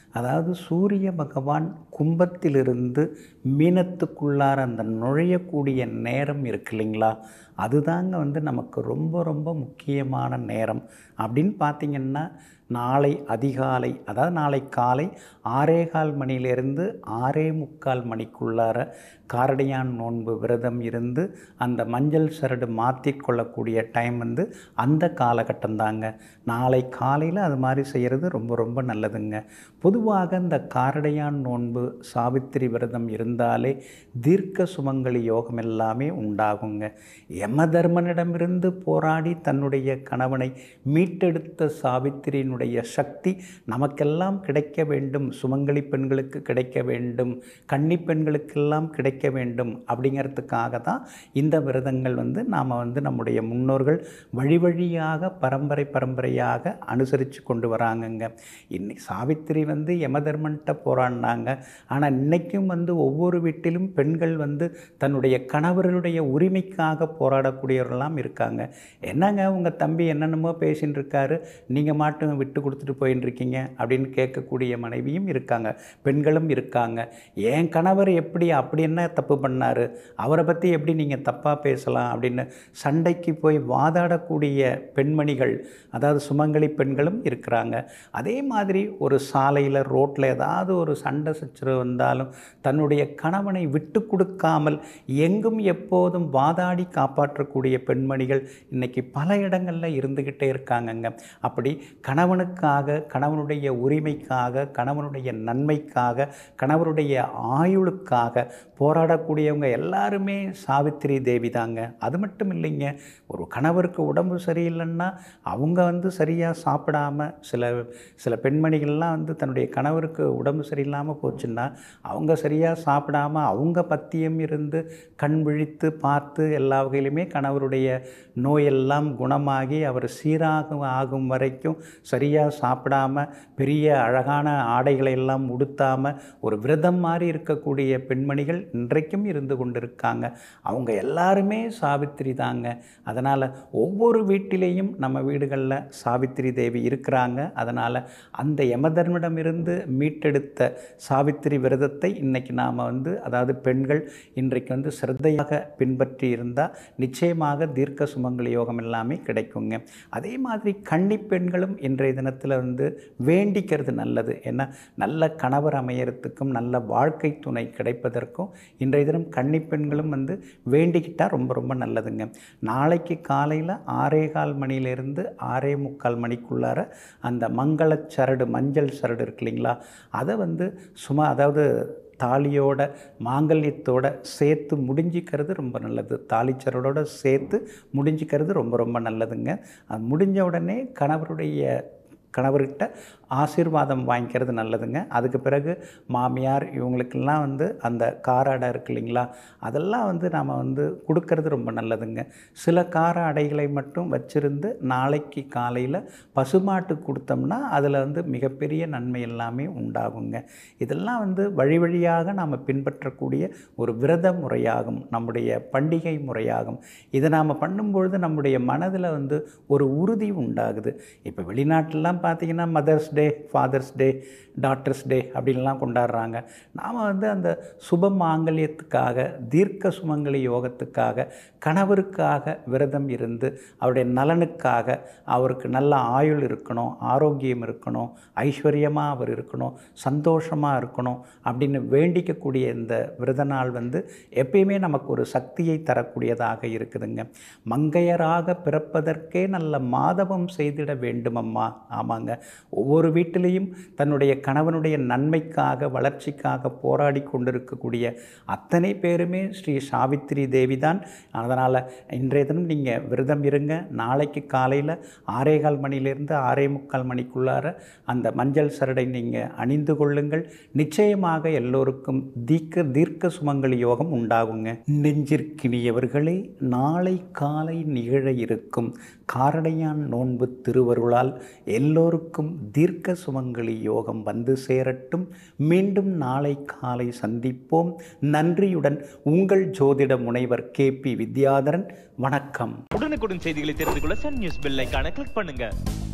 அதாவது சூரிய பகவான் கும்பத்திலிருந்து மீனத்துக்குள்ளார அந்த நுழையக்கூடிய நேரம் இருக்கு இல்லைங்களா அதுதாங்க வந்து நமக்கு ரொம்ப ரொம்ப முக்கியமான நேரம் அப்படின்னு பார்த்திங்கன்னா நாளை அதிகாலை அதாவது நாளை காலை ஆறேகால் மணியிலிருந்து ஆறே முக்கால் மணிக்குள்ளார காரடையான் நோன்பு விரதம் இருந்து அந்த மஞ்சள் சரடு மாற்றி கொள்ளக்கூடிய டைம் வந்து அந்த காலகட்டம் தாங்க நாளை காலையில் அது மாதிரி செய்கிறது ரொம்ப ரொம்ப நல்லதுங்க பொதுவாக இந்த காரடையான் நோன்பு சாவித்திரி விரதம் இருந்தாலே தீர்க்க சுமங்கலி யோகம் எல்லாமே உண்டாகுங்க யம தர்மனிடமிருந்து போராடி தன்னுடைய கணவனை மீட்டெடுத்த சாவித்திரியினுடைய சக்தி நமக்கெல்லாம் கிடைக்க வேண்டும் சுமங்கலி பெண்களுக்கு கிடைக்க வேண்டும் கன்னி பெண்களுக்கெல்லாம் கிடைக்க வேண்டும் அப்படிங்கிறதுக்காக தான் இந்த விரதங்கள் வந்து நாம் வந்து நம்முடைய முன்னோர்கள் வழி வழியாக பரம்பரை பரம்பரையாக அனுசரித்து கொண்டு வராங்கங்க இன்னைக்கு சாவித்திரி வந்து யமதர்மன்ட்ட போராடினாங்க ஆனால் இன்றைக்கும் வந்து ஒவ்வொரு வீட்டிலும் பெண்கள் வந்து தன்னுடைய கணவர்களுடைய உரிமைக்காக போராடக்கூடியவர்களாம் இருக்காங்க என்னங்க உங்கள் தம்பி என்னென்னமோ பேசின்னு இருக்காரு நீங்கள் மாட்டும் விட்டு கொடுத்துட்டு போயின்னு இருக்கீங்க அப்படின்னு கேட்கக்கூடிய மனைவியும் இருக்காங்க பெண்களும் இருக்காங்க என் கணவர் எப்படி அப்படி என்ன தப்பு பண்ணார் அவரை பற்றி எப்படி நீங்கள் தப்பாக பேசலாம் அப்படின்னு சண்டைக்கு போய் வாதாடக்கூடிய பெண்மணிகள் அதாவது சுமங்கலி பெண்களும் இருக்கிறாங்க அதே மாதிரி ஒரு சாலையில் ரோட்டில் ஏதாவது ஒரு சண்டை சச்சரவு வந்தாலும் தன்னுடைய கணவனை விட்டு கொடுக்காமல் எங்கும் எப்போதும் வாதாடி காப்பாற்றக்கூடிய பெண்மணிகள் இன்றைக்கி பல இடங்களில் இருந்துக்கிட்டே இருக்காங்கங்க அப்படி கணவனுக்காக கணவனுடைய உரிமைக்காக கணவனுடைய நன்மைக்காக கணவனுடைய ஆயுளுக்காக போராடக்கூடியவங்க எல்லாருமே சாவித்திரி தேவி தாங்க அது மட்டும் இல்லைங்க ஒரு கணவருக்கு உடம்பு சரியில்லைன்னா அவங்க வந்து சரியாக சாப்பிடாம சில சில பெண்மணிகள்லாம் வந்து தன்னுடைய கணவருக்கு உடம்பு சரியில்லாமல் போச்சுன்னா அவங்க சரியாக சாப்பிடாம அவங்க பத்தியம் இருந்து கண் விழித்து பார்த்து எல்லா வகையிலுமே கணவருடைய நோயெல்லாம் குணமாகி அவர் சீராக ஆகும் வரைக்கும் சரியாக சாப்பிடாம பெரிய அழகான ஆடைகளை எல்லாம் உடுத்தாமல் ஒரு விரதம் மாதிரி இருக்கக்கூடிய பெண்மணிகள் இன்றைக்கும் இருந்து கொண்டிருக்காங்க அவங்க எல்லாருமே சாவித்திரி தாங்க அதனால் ஒவ்வொரு வீட்டிலேயும் நம்ம வீடுகளில் சாவித்திரி தேவி இருக்கிறாங்க அதனால் அந்த யமதர்மிடமிருந்து மீட்டெடுத்த சாவித்திரி விரதத்தை இன்றைக்கி நாம் வந்து அதாவது பெண்கள் இன்றைக்கு வந்து சிரத்தையாக பின்பற்றி இருந்தால் நிச்சயமாக தீர்க்க சுமங்கலி யோகம் எல்லாமே கிடைக்குங்க அதே மாதிரி கன்னி பெண்களும் இன்றைய தினத்தில் வந்து வேண்டிக்கிறது நல்லது ஏன்னா நல்ல கணவர் அமையறதுக்கும் நல்ல வாழ்க்கை துணை கிடைப்பதற்கும் இன்றைய தினம் கன்னி பெண்களும் வந்து வேண்டிக்கிட்டால் ரொம்ப ரொம்ப நல்லதுங்க நாளைக்கு காலையில் ஆறே கால் மணியிலிருந்து ஆறே முக்கால் மணிக்குள்ளார அந்த மங்கள சரடு மஞ்சள் சரடு இருக்கு இல்லைங்களா அதை வந்து சும்மா அதாவது தாலியோட மாங்கல்யத்தோட சேர்த்து முடிஞ்சிக்கிறது ரொம்ப நல்லது தாலிச்சரடோட சேர்த்து முடிஞ்சிக்கிறது ரொம்ப ரொம்ப நல்லதுங்க அது முடிஞ்ச உடனே கணவருடைய கணவர்கிட்ட ஆசீர்வாதம் வாங்கிக்கிறது நல்லதுங்க அதுக்கு பிறகு மாமியார் இவங்களுக்கெல்லாம் வந்து அந்த காராடை இருக்கு இல்லைங்களா அதெல்லாம் வந்து நாம் வந்து கொடுக்கறது ரொம்ப நல்லதுங்க சில கார அடைகளை மட்டும் வச்சிருந்து நாளைக்கு காலையில் பசுமாட்டு கொடுத்தோம்னா அதில் வந்து மிகப்பெரிய நன்மை எல்லாமே உண்டாகுங்க இதெல்லாம் வந்து வழி வழியாக நாம் பின்பற்றக்கூடிய ஒரு விரத முறையாகும் நம்முடைய பண்டிகை முறையாகும் இதை நாம் பண்ணும்பொழுது நம்முடைய மனதில் வந்து ஒரு உறுதி உண்டாகுது இப்போ வெளிநாட்டிலலாம் பார்த்தீங்கன்னா mother's day father's day doctor's day அப்படின்லாம் கொண்டாடுறாங்க நாம் வந்து அந்த சுப மாங்கல்யத்துக்காக தீர்க்க சுமங்கலி யோகத்துக்காக கணவருக்காக விரதம் இருந்து அவருடைய நலனுக்காக அவருக்கு நல்ல ஆயுள் இருக்கணும் ஆரோக்கியம் இருக்கணும் ஐஸ்வர்யமாக அவர் இருக்கணும் சந்தோஷமாக இருக்கணும் அப்படின்னு வேண்டிக்கக்கூடிய இந்த விரத நாள் வந்து எப்பயுமே நமக்கு ஒரு சக்தியை தரக்கூடியதாக இருக்குதுங்க மங்கையராக பிறப்பதற்கே நல்ல மாதவம் செய்திட வேண்டுமம்மா ஆமாங்க ஒவ்வொரு வீட்டிலையும் தன்னுடைய கணவனுடைய நன்மைக்காக வளர்ச்சிக்காக போராடி கொண்டிருக்கக்கூடிய அத்தனை பேருமே ஸ்ரீ சாவித்திரி தேவி தான் அதனால் இன்றைய தினம் நீங்கள் விரதம் இருங்க நாளைக்கு காலையில் ஆறேகால் மணிலேருந்து ஆறே முக்கால் மணிக்குள்ளார அந்த மஞ்சள் சரடை நீங்கள் அணிந்து கொள்ளுங்கள் நிச்சயமாக எல்லோருக்கும் தீர்க்க தீர்க்க சுமங்கலி யோகம் உண்டாகுங்க நெஞ்சிற்கினியவர்களே நாளை காலை நிகழ இருக்கும் காரடையான் நோன்பு திருவருளால் எல்லோருக்கும் தீர்க்க சுமங்கலி யோகம் வந்து சேரட்டும் மீண்டும் நாளை காலை சந்திப்போம் நன்றியுடன் உங்கள் ஜோதிட முனைவர் கே பி வித்யாதரன் வணக்கம் உடனுக்குடன் செய்திகளை தெரிந்து கொள்ள சன் நியூஸ் பெல் ஐகானை கிளிக் பண்ணுங்க